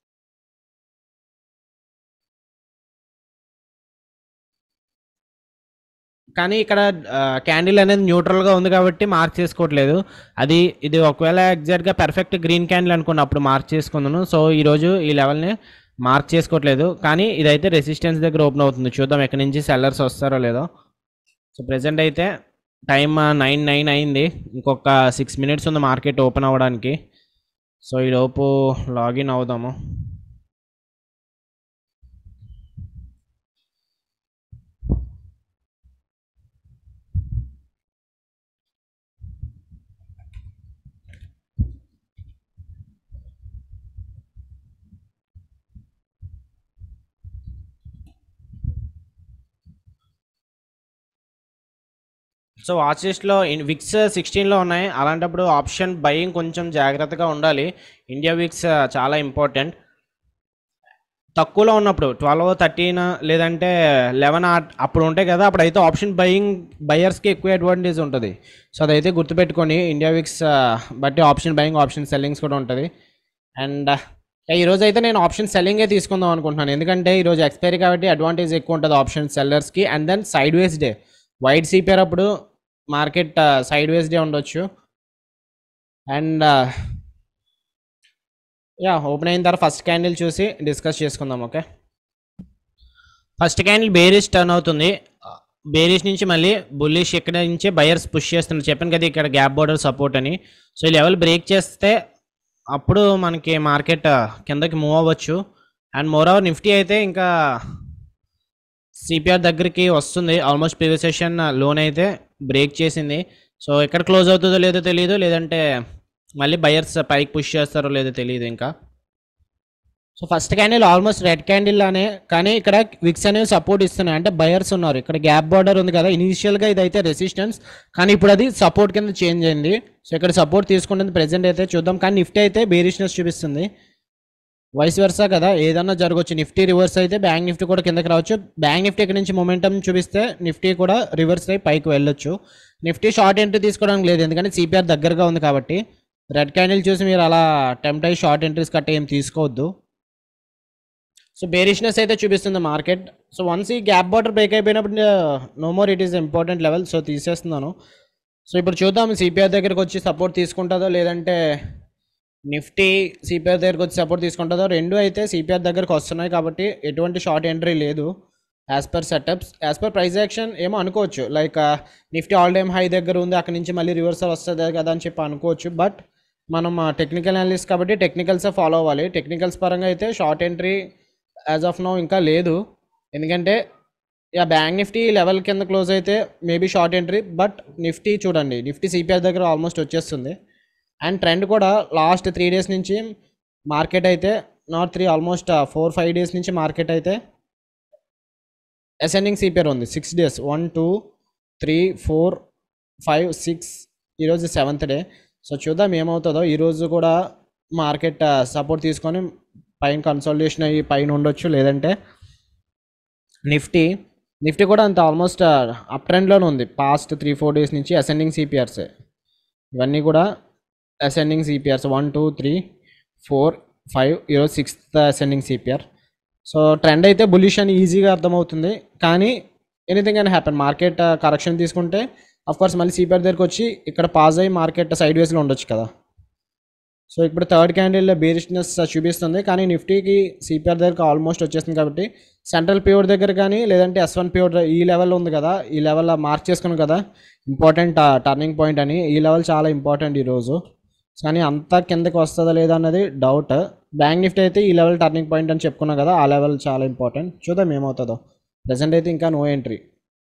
[SPEAKER 1] కానీ ఇక్కడ క్యాండిల్ అనేది న్యూట్రల్గా ఉంది కాబట్టి మార్క్ చేసుకోవట్లేదు అది ఇది ఒకవేళ ఎగ్జాక్ట్గా పర్ఫెక్ట్ గ్రీన్ క్యాండిల్ అనుకున్న అప్పుడు మార్క్ చేసుకుందాను సో ఈరోజు ఈ లెవెల్ని మార్క్ చేసుకోవట్లేదు కానీ ఇదైతే రెసిస్టెన్స్ దగ్గర ఓపెన్ అవుతుంది చూద్దాం ఎక్కడి నుంచి సెల్లర్స్ వస్తారో లేదో సో ప్రజెంట్ అయితే టైం నైన్ నైన్ అయింది ఇంకొక సిక్స్ మినిట్స్ ఉంది మార్కెట్ ఓపెన్ అవ్వడానికి సో ఈలోపు లాగిన్ అవుదాము సో వాచ్ లిస్ట్లో విక్స్ సిక్స్టీన్లో ఉన్నాయి అలాంటప్పుడు ఆప్షన్ బయింగ్ కొంచెం జాగ్రత్తగా ఉండాలి ఇండియా విక్స్ చాలా ఇంపార్టెంట్ తక్కువలో ఉన్నప్పుడు ట్వెల్వ్ థర్టీన్ లేదంటే లెవెన్ అప్పుడు ఉంటాయి కదా అప్పుడైతే ఆప్షన్ బయింగ్ బయర్స్కి ఎక్కువ అడ్వాంటేజ్ ఉంటుంది సో అదైతే గుర్తుపెట్టుకొని ఇండియా విక్స్ బట్టి ఆప్షన్ బయింగ్ ఆప్షన్ సెల్లింగ్స్ కూడా ఉంటుంది అండ్ ఈరోజు అయితే నేను ఆప్షన్ సెల్లింగే తీసుకుందాం అనుకుంటున్నాను ఎందుకంటే ఈరోజు ఎక్స్పైరీ కాబట్టి అడ్వాంటేజ్ ఎక్కువ ఉంటుంది ఆప్షన్ సెల్లర్స్కి and then sideways day wide CPR అప్పుడు మార్కెట్ సైడ్ వేస్ డే ఉండొచ్చు అండ్ యా ఓపెన్ అయిన తర్వాత ఫస్ట్ క్యాండిల్ చూసి డిస్కస్ చేసుకుందాం okay first candle bearish turn అవుతుంది బేరిష్ నుంచి మళ్ళీ బుల్లిష్ ఇక్కడ నుంచి బయర్స్ పుష్ చేస్తున్నారు చెప్పాను కదా ఇక్కడ గ్యాప్ బోర్డర్ సపోర్ట్ అని సో ఈ లెవెల్ బ్రేక్ చేస్తే అప్పుడు మనకి మార్కెట్ కిందకి మూవ్ అవ్వచ్చు అండ్ మోర్ ఓవర్ నిఫ్టీ అయితే ఇంకా సిపిఆర్ దగ్గరికి వస్తుంది ఆల్మోస్ట్ ప్రీవియస్ సెషన్ లోన్ అయితే బ్రేక్ చేసింది సో ఎక్కడ క్లోజ్ అవుతుందో లేదో తెలియదు లేదంటే మళ్ళీ బయర్స్ పైకి పుష్ చేస్తారో లేదో తెలియదు ఇంకా సో first candle almost red candle లానే కానీ ఇక్కడ విక్స్ అనేవి సపోర్ట్ ఇస్తున్నాయి అంటే బయర్స్ ఉన్నారు ఇక్కడ గ్యాప్ బార్డర్ ఉంది కదా ఇనీషియల్గా ఇదైతే రెసిస్టెన్స్ కానీ ఇప్పుడు అది సపోర్ట్ కింద చేంజ్ అయింది సో ఇక్కడ సపోర్ట్ తీసుకుంటుంది ప్రెసెంట్ అయితే చూద్దాం కానీ నిఫ్టీ అయితే బేరిష్నెస్ చూపిస్తుంది వైస్ వర్సా కదా ఏదన్నా జరగవచ్చు నిఫ్టీ రివర్స్ అయితే బ్యాంక్ నిఫ్టీ కూడా కిందకి రావచ్చు బ్యాంక్ నిఫ్టీ ఇక్కడ నుంచి మొమెంటం చూపిస్తే నిఫ్టీ కూడా రివర్స్ అయి పైకి వెళ్ళొచ్చు నిఫ్టీ షార్ట్ ఎంట్రీ తీసుకోవడానికి లేదు ఎందుకంటే సిపిఆర్ దగ్గరగా ఉంది కాబట్టి రెడ్ క్యాండిల్ చూసి మీరు అలా టెంప్ట్ అయ్యి షార్ట్ ఎంట్రీస్ కట్ట ఏం తీసుకోవద్దు సో బేరిష్నెస్ అయితే చూపిస్తుంది మార్కెట్ సో వన్స్ ఈ గ్యాప్ బార్డర్ బ్రేక్ అయిపోయినప్పుడు no more it is important level so తీసేస్తున్నాను సో ఇప్పుడు చూద్దాం సిపిఆర్ దగ్గరకు వచ్చి సపోర్ట్ తీసుకుంటుందో లేదంటే నిఫ్టీ సిపిఆర్ దగ్గరకు వచ్చి సపోర్ట్ తీసుకుంటుందో రెండు అయితే సిపిఆర్ దగ్గరకు వస్తున్నాయి కాబట్టి ఎటువంటి షార్ట్ ఎంట్రీ లేదు as per setups as per price action ఏమో అనుకోవచ్చు like Nifty all time high దగ్గర ఉంది అక్కడ నుంచి మళ్ళీ రివర్సల్ వస్తుంది కదా అని చెప్పి అనుకోవచ్చు బట్ మనం టెక్నికల్ అనలిస్ట్ కాబట్టి టెక్నికల్సే ఫాలో అవ్వాలి టెక్నికల్స్ పరంగా అయితే short entry as of now ఇంకా లేదు ఎందుకంటే యా బ్యాంక్ నిఫ్టీ లెవెల్ కింద క్లోజ్ అయితే maybe short entry but Nifty చూడండి నిఫ్టీ సిపిఆర్ దగ్గర ఆల్మోస్ట్ వచ్చేస్తుంది అండ్ ట్రెండ్ కూడా లాస్ట్ త్రీ డేస్ నుంచి మార్కెట్ అయితే not three almost four five days నుంచి మార్కెట్ అయితే అసెండింగ్ సిపిఆర్ ఉంది six days one two three four five six ఈరోజు సెవెంత్ డే సో చూద్దాం ఏమవుతుందో ఈరోజు కూడా మార్కెట్ సపోర్ట్ తీసుకొని పైన కన్సల్టేషన్ అయ్యి పైన ఉండొచ్చు లేదంటే నిఫ్టీ నిఫ్టీ కూడా అంత ఆల్మోస్ట్ అప్ ట్రెండ్లోనే ఉంది పాస్ట్ త్రీ ఫోర్ డేస్ నుంచి అసెండింగ్ సిపిఆర్స్ ఇవన్నీ కూడా ascending CPRs one two three four five ఈరోజు sixth ascending CPR so trend అయితే బులిష్ అని ఈజీగా అర్థమవుతుంది కానీ ఎనీథింగ్ అని హ్యాపెన్ మార్కెట్ కరెక్షన్ తీసుకుంటే అఫ్ కోర్స్ మళ్ళీ సిపిఆర్ దగ్గరికి వచ్చి ఇక్కడ పాజ్ అయ్యి మార్కెట్ సైడ్ వేస్లో ఉండొచ్చు కదా సో ఇప్పుడు థర్డ్ క్యాండిల్ బేరిష్నెస్ చూపిస్తుంది కానీ నిఫ్టీకి సిపిఆర్ దగ్గరకు ఆల్మోస్ట్ వచ్చేస్తుంది కాబట్టి సెంట్రల్ పిఓర్ దగ్గర కానీ లేదంటే ఎస్ వన్ పిఓర్ ఈ లెవెల్ ఉంది కదా ఈ లెవెల్ మార్క్ చేసుకున్నాం కదా ఇంపార్టెంట్ టర్నింగ్ పాయింట్ అని ఈ లెవెల్ చాలా ఇంపార్టెంట్ ఈరోజు కానీ అంతా కిందకి వస్తుందా లేదా అన్నది డౌట్ బ్యాంక్ నిఫ్టీ అయితే ఈ లెవెల్ టర్నింగ్ పాయింట్ అని చెప్పుకున్నాం కదా ఆ లెవెల్ చాలా ఇంపార్టెంట్ చూద్దాం ఏమవుతుందో ప్రజెంట్ అయితే ఇంకా నో ఎంట్రీ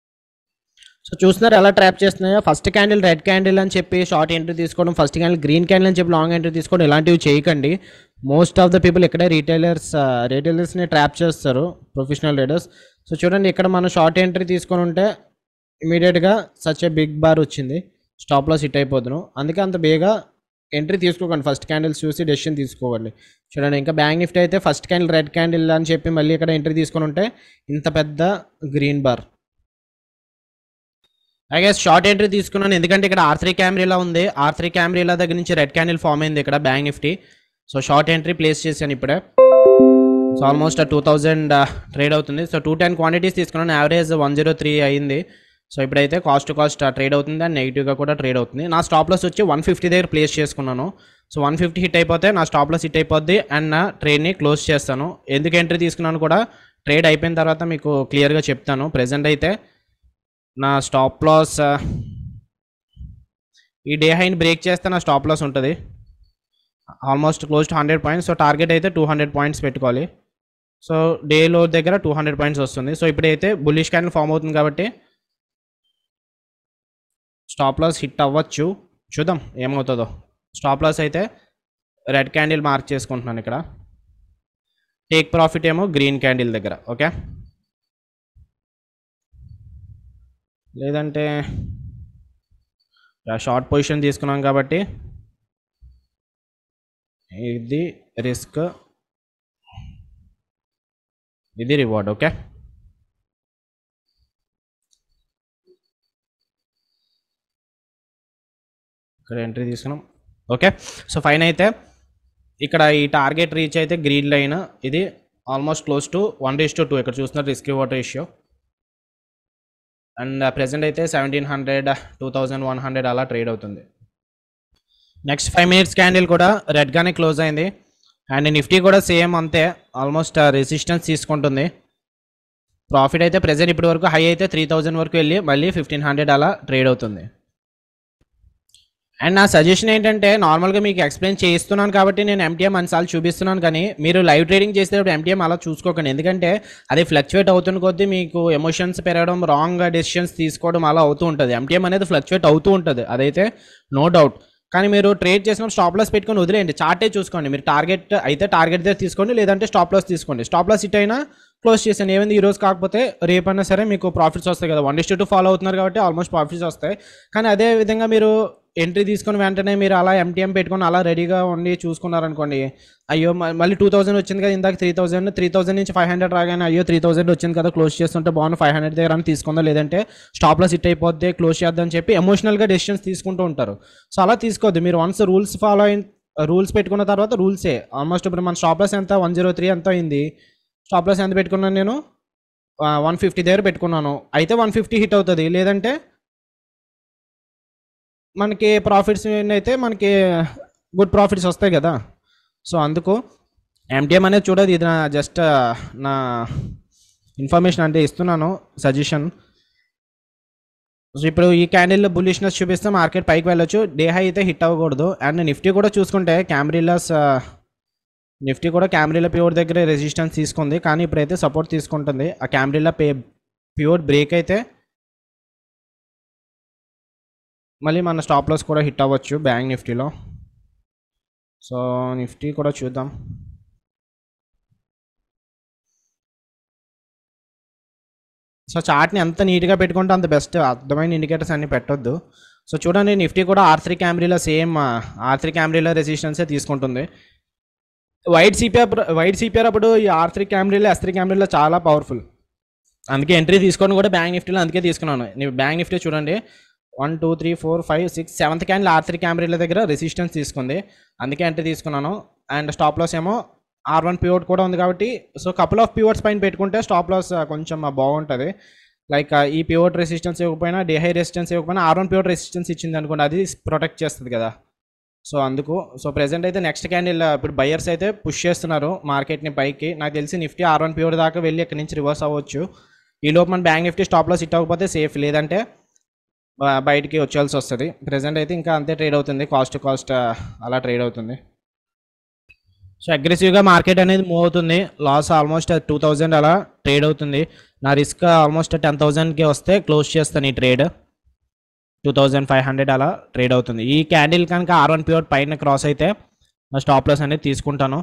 [SPEAKER 1] సో చూస్తున్నారు ఎలా ట్రాప్ చేస్తున్నాయో ఫస్ట్ క్యాండిల్ రెడ్ క్యాండిల్ అని చెప్పి షార్ట్ ఎంట్రీ తీసుకోవడం ఫస్ట్ క్యాండిల్ గ్రీన్ క్యాండిల్ అని చెప్పి లాంగ్ ఎంట్రీ తీసుకోవడం ఇలాంటివి చేయకండి మోస్ట్ ఆఫ్ ద పీపుల్ ఇక్కడే రీటైలర్స్ రీటైలర్స్ని ట్రాప్ చేస్తారు ప్రొఫెషనల్ రీడర్స్ సో చూడండి ఇక్కడ మనం షార్ట్ ఎంట్రీ తీసుకొని ఉంటే ఇమీడియట్గా సచ్ ఏ బిగ్ బార్ వచ్చింది స్టాప్ లాస్ హిట్ అయిపోతున్నాం అందుకే అంత బేగా ఎంట్రీ తీసుకోకండి ఫస్ట్ క్యాండిల్స్ చూసి డెసిషన్ తీసుకోవాలి చూడండి ఇంకా బ్యాంక్ నిఫ్టీ అయితే ఫస్ట్ క్యాండిల్ రెడ్ క్యాండిల్ అని చెప్పి మళ్ళీ ఇక్కడ ఎంట్రీ తీసుకొని ఉంటే ఇంత పెద్ద green bar I guess short entry తీసుకున్నాను ఎందుకంటే ఇక్కడ ఆర్ త్రీ క్యామ్రీలా ఉంది ఆర్ త్రీ క్యామ్రీలా దగ్గర నుంచి రెడ్ క్యాండిల్ ఫామ్ అయింది ఇక్కడ bank Nifty so short entry place చేశాను ఇప్పుడే so almost two thousand trade అవుతుంది సో టూ టెన్ క్వాంటిటీస్ తీసుకున్నాను యావరేజ్ వన్ జీరో త్రీ అయింది సో ఇప్పుడైతే కాస్ట్ టు కాస్ట్ ట్రేడ్ అవుతుంది అండ్ నెగిటివ్గా కూడా ట్రేడ్ అవుతుంది నా స్టాప్ లాస్ వచ్చి వన్ ఫిఫ్టీ దగ్గర ప్లేస్ చేసుకున్నాను సో వన్ ఫిఫ్టీ హిట్ అయిపోతే నా స్టాప్ లాస్ హిట్ అయిపోద్ది అండ్ నా ట్రేడ్ని క్లోజ్ చేస్తాను ఎందుకు ఎంట్రీ తీసుకున్నాను కూడా ట్రేడ్ అయిపోయిన తర్వాత మీకు క్లియర్గా చెప్తాను ప్రెజెంట్ అయితే నా స్టాప్ లాస్ ఈ డే హైని బ్రేక్ చేస్తే నా స్టాప్ లాస్ ఉంటుంది almost close to hundred points so target అయితే టూ హండ్రెడ్ పాయింట్స్ పెట్టుకోవాలి సో డే లో దగ్గర టూ హండ్రెడ్ పాయింట్స్ వస్తుంది సో ఇప్పుడైతే బుల్లిష్ క్యాండిల్ ఫామ్ అవుతుంది కాబట్టి స్టాప్ లాస్ హిట్ అవ్వచ్చు చూద్దాం ఏమవుతుందో స్టాప్ లాస్ అయితే రెడ్ క్యాండిల్ మార్క్ చేసుకుంటున్నాను ఇక్కడ టేక్ ప్రాఫిట్ ఏమో గ్రీన్ క్యాండిల్ దగ్గర ఓకే లేదంటే షార్ట్ పొజిషన్ తీసుకున్నాం కాబట్టి ఇది రిస్క్ ఇది రివార్డ్ ఓకే ఇక్కడ ఎంట్రీ తీసుకున్నాం ఓకే సో ఫైన్ అయితే ఇక్కడ ఈ టార్గెట్ రీచ్ అయితే గ్రీన్ లైన్ ఇది almost close to one is to two ఇక్కడ చూస్తున్నారు risk reward ratio and present అయితే seventeen hundred two thousand one hundred అలా ట్రేడ్ అవుతుంది నెక్స్ట్ ఫైవ్ మినిట్స్ క్యాండిల్ కూడా రెడ్గానే క్లోజ్ అయింది అండ్ నిఫ్టీ కూడా సేమ్ అంతే ఆల్మోస్ట్ రెసిస్టెన్స్ తీసుకుంటుంది ప్రాఫిట్ అయితే ప్రెసెంట్ ఇప్పటి వరకు హై అయితే త్రీ థౌజండ్ వరకు వెళ్ళి మళ్ళీ ఫిఫ్టీన్ హండ్రెడ్ అలా ట్రేడ్ అవుతుంది అండ్ నా సజెషన్ ఏంటంటే నార్మల్గా మీకు ఎక్స్ప్లెయిన్ చేస్తున్నాను కాబట్టి నేను ఎంటీఎం అన్నిసార్లు చూపిస్తున్నాను కానీ మీరు లైవ్ ట్రేడింగ్ చేసేటప్పుడు ఎంటీఎం అలా చూసుకోకండి ఎందుకంటే అది ఫ్లక్చువేట్ అవుతున్న కొద్దీ మీకు ఎమోషన్స్ పెరగడం రాంగ్ డెసిషన్స్ తీసుకోవడం అలా అవుతూ ఉంటుంది ఎంటీఎం అనేది ఫ్లక్చువేట్ అవుతూ ఉంటుంది అదైతే నో డౌట్ కానీ మీరు ట్రేడ్ చేసినప్పుడు స్టాప్ లాస్ పెట్టుకొని వదిలేయండి చార్టే చూసుకోండి మీరు టార్గెట్ అయితే టార్గెట్ దగ్గర తీసుకోండి లేదంటే స్టాప్ లాస్ తీసుకోండి స్టాప్ లాస్ ఇట్ అయినా క్లోజ్ చేసాను ఏమైంది ఈ రోజు కాకపోతే రేపైనా సరే మీకు ప్రాఫిట్స్ వస్తాయి కదా వన్ డిస్టు టూ ఫాలో అవుతున్నారు కాబట్టి ఆల్మోస్ట్ ప్రాఫిట్స్ వస్తాయి కానీ అదే విధంగా మీరు ఎంట్రీ తీసుకొని వెంటనే మీరు అలా ఎంటీఎం పెట్టుకొని అలా రెడీగా ఉండి చూసుకున్నారనుకోండి అయ్యో మ- మళ్ళీ టూ థౌసండ్ వచ్చింది కదా ఇందాక త్రీ థౌసండ్ త్రీ థౌసండ్ నుంచి ఫైవ్ హండ్రెడ్ రాగానే అయ్యో త్రీ థౌసండ్ వచ్చింది కదా క్లోజ్ చేస్తుంటే బాగుంది ఫైవ్ హండ్రెడ్ దగ్గర అని తీసుకుందా లేదంటే స్టాప్ లాస్ హిట్ అయిపోద్ది క్లోజ్ చేద్దాం అని చెప్పి ఎమోషనల్గా డెసిషన్స్ తీసుకుంటూ ఉంటారు సో అలా తీసుకోవద్దు మీరు వన్స్ రూల్స్ ఫాలో అయిన రూల్స్ పెట్టుకున్న తర్వాత రూల్సే ఆల్మోస్ట్ ఇప్పుడు మన స్టాప్ లాస్ ఎంత వన్ జీరో త్రీ ఎంత అయింది స్టాప్ లాస్ ఎంత పెట్టుకున్నాను నేను వన్ ఫిఫ్టీ దగ్గర పెట్టుకున్నాను అయితే వన్ ఫిఫ్టీ హిట్ అవుతుంది లేదంటే మనకి ప్రాఫిట్స్ అయితే మనకి గుడ్ ప్రాఫిట్స్ వస్తాయి కదా సో అందుకు ఎంటీఎం అనేది చూడదు ఇది నా జస్ట్ నా ఇన్ఫర్మేషన్ అంటే ఇస్తున్నాను సజెషన్ సో ఇప్పుడు ఈ క్యాండిల్ బుల్లిష్నెస్ చూపిస్తే మార్కెట్ పైకి వెళ్ళొచ్చు డే హై అయితే హిట్ అవ్వకూడదు అండ్ నిఫ్టీ కూడా చూసుకుంటే క్యామ్రిలాస్ నిఫ్టీ కూడా క్యామ్రిలా ప్యూర్ దగ్గర రెసిస్టెన్స్ తీసుకుంది కానీ ఇప్పుడైతే సపోర్ట్ తీసుకుంటుంది ఆ క్యామ్రిలా పే ప్యూర్ బ్రేక్ అయితే మళ్ళీ మన స్టాప్ లాస్ కూడా హిట్ అవ్వచ్చు బ్యాంక్ నిఫ్టీలో సో నిఫ్టీ కూడా చూద్దాం సో చార్ట్ని ఎంత నీట్గా పెట్టుకుంటే అంత బెస్ట్ అర్థమైన ఇండికేటర్స్ అన్ని పెట్టొద్దు సో చూడండి నిఫ్టీ కూడా ఆర్ త్రీ క్యామ్రీలో సేమ్ ఆర్ త్రీ క్యామ్రీలో రెసిస్టెన్సే తీసుకుంటుంది వైట్ సిపిఆర్ వైట్ సిపిఆర్ అప్పుడు ఈ ఆర్ త్రీ క్యామ్రీలో ఎస్ త్రీ క్యామ్రీలో చాలా పవర్ఫుల్ అందుకే ఎంట్రీ తీసుకొని కూడా బ్యాంక్ నిఫ్టీలో అందుకే తీసుకున్నాను నీ బ్యాంక్ నిఫ్టీ చూడండి one two three four five six seventh candle R three క్యామ్రీల దగ్గర రెసిస్టెన్స్ తీసుకుంది అందుకే ఎంట్రీ తీసుకున్నాను అండ్ స్టాప్ లాస్ ఏమో ఆర్ వన్ పివోట్ కూడా ఉంది కాబట్టి సో కపుల్ ఆఫ్ పివోట్స్ పైన పెట్టుకుంటే స్టాప్ లాస్ కొంచెం బాగుంటుంది లైక్ ఈ పివోట్ రెసిస్టెన్స్ ఇవ్వకపోయినా డే హై రెసిస్టెన్స్ ఇవ్వకపోయినా ఆర్ వన్ పివోట్ రెసిస్టెన్స్ ఇచ్చింది అనుకోండి అది ప్రొటెక్ట్ చేస్తుంది కదా సో అందుకు సో ప్రెసెంట్ అయితే నెక్స్ట్ క్యాండిల్ ఇప్పుడు బయర్స్ అయితే పుష్ చేస్తున్నారు మార్కెట్ని పైకి నాకు తెలిసి నిఫ్టీ ఆర్ వన్ పివోట్ దాకా వెళ్ళి ఇక్కడ నుంచి రివర్స్ అవ్వచ్చు ఈ లోపు మన bank Nifty stop loss hit అవ్వకపోతే సేఫ్ లేదంటే బ- బయటికి వచ్చేయాల్సి వస్తుంది ప్రెసెంట్ అయితే ఇంకా అంతే ట్రేడ్ అవుతుంది కాస్ట్ కాస్ట్ అలా ట్రేడ్ అవుతుంది సో అగ్రెసివ్గా మార్కెట్ అనేది మూవ్ అవుతుంది లాస్ ఆల్మోస్ట్ టూ థౌజండ్ అలా ట్రేడ్ అవుతుంది నా రిస్క్ ఆల్మోస్ట్ టెన్ థౌజండ్కి వస్తే క్లోజ్ చేస్తాను ఈ trade two thousand five hundred అలా ట్రేడ్ అవుతుంది ఈ క్యాండిల్ కనుక ఆర్ వన్ ప్యూర్ పైన క్రాస్ అయితే నా స్టాప్ లాస్ అనేది తీసుకుంటాను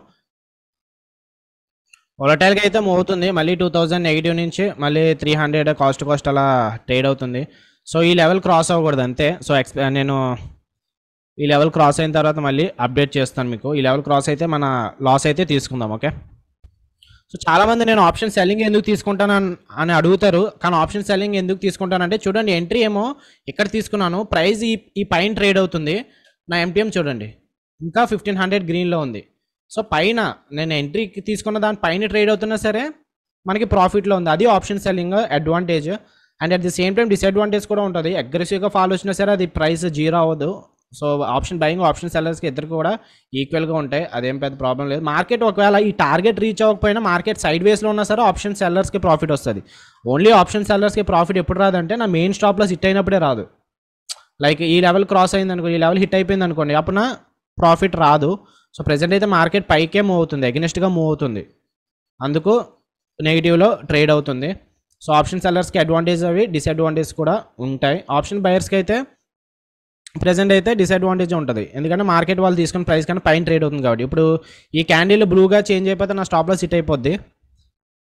[SPEAKER 1] వొలటైల్గా అయితే మూవ్ అవుతుంది మళ్ళీ టూ థౌజండ్ నెగిటివ్ నుంచి మళ్ళీ త్రీ హండ్రెడ్ కాస్ట్ కాస్ట్ అలా ట్రేడ్ అవుతుంది సో ఈ లెవెల్ క్రాస్ అవ్వకూడదు అంతే సో ఎక్స్ నేను ఈ లెవెల్ క్రాస్ అయిన తర్వాత మళ్ళీ అప్డేట్ చేస్తాను మీకు ఈ లెవెల్ క్రాస్ అయితే మన లాస్ అయితే తీసుకుందాం ఓకే సో చాలామంది నేను ఆప్షన్ సెల్లింగ్ ఎందుకు తీసుకుంటాను అన్- అని అడుగుతారు కానీ ఆప్షన్ సెల్లింగ్ ఎందుకు తీసుకుంటానంటే చూడండి ఎంట్రీ ఏమో ఇక్కడ తీసుకున్నాను ప్రైస్ ఈ ఈ పైన ట్రేడ్ అవుతుంది నా ఎంటీఎం చూడండి ఇంకా ఫిఫ్టీన్ హండ్రెడ్ గ్రీన్లో ఉంది సో పైన నేను ఎంట్రీకి తీసుకున్న దాని పైన ట్రేడ్ అవుతున్నా సరే మనకి ప్రాఫిట్లో ఉంది అది option selling advantage and at the same time disadvantage కూడా ఉంటుంది అగ్రెసివ్గా ఫాలో వచ్చినా సరే అది ప్రైస్ జీరో అవ్వదు సో ఆప్షన్ బయింగ్ ఆప్షన్ సెల్లర్స్కి ఇద్దరికి కూడా ఈక్వల్గా ఉంటాయి అదేం పెద్ద ప్రాబ్లం లేదు మార్కెట్ ఒకవేళ ఈ టార్గెట్ రీచ్ అవ్వకపోయినా మార్కెట్ సైడ్ వేస్లో ఉన్నా సరే ఆప్షన్ సెల్లర్స్కి ప్రాఫిట్ వస్తుంది ఓన్లీ ఆప్షన్ సెల్లర్స్కి ప్రాఫిట్ ఎప్పుడు రాదంటే నా మెయిన్ స్టాప్లో హిట్ అయినప్పుడే రాదు లైక్ ఈ లెవెల్ క్రాస్ అయింది అనుకో ఈ లెవెల్ హిట్ అయిపోయింది అనుకోండి అప్పుడు నా ప్రాఫిట్ రాదు సో ప్రజెంట్ అయితే మార్కెట్ పైకే మూవ్ అవుతుంది అగెనిస్ట్గా మూవ్ అవుతుంది అందుకు నెగిటివ్లో ట్రేడ్ అవుతుంది సో ఆప్షన్ సెల్లర్స్కి అడ్వాంటేజ్ అవి డిసడ్వాంటేజ్ కూడా ఉంటాయి ఆప్షన్ బయర్స్కి అయితే ప్రజెంట్ అయితే డిసడ్వాంటేజ్ ఉంటుంది ఎందుకంటే మార్కెట్ వాళ్ళు తీసుకున్న ప్రైస్ కన్నా పైన ట్రేడ్ అవుతుంది కాబట్టి ఇప్పుడు ఈ క్యాండిల్ బ్లూగా చేంజ్ అయిపోతే నా స్టాప్ లాస్ హిట్ అయిపోద్ది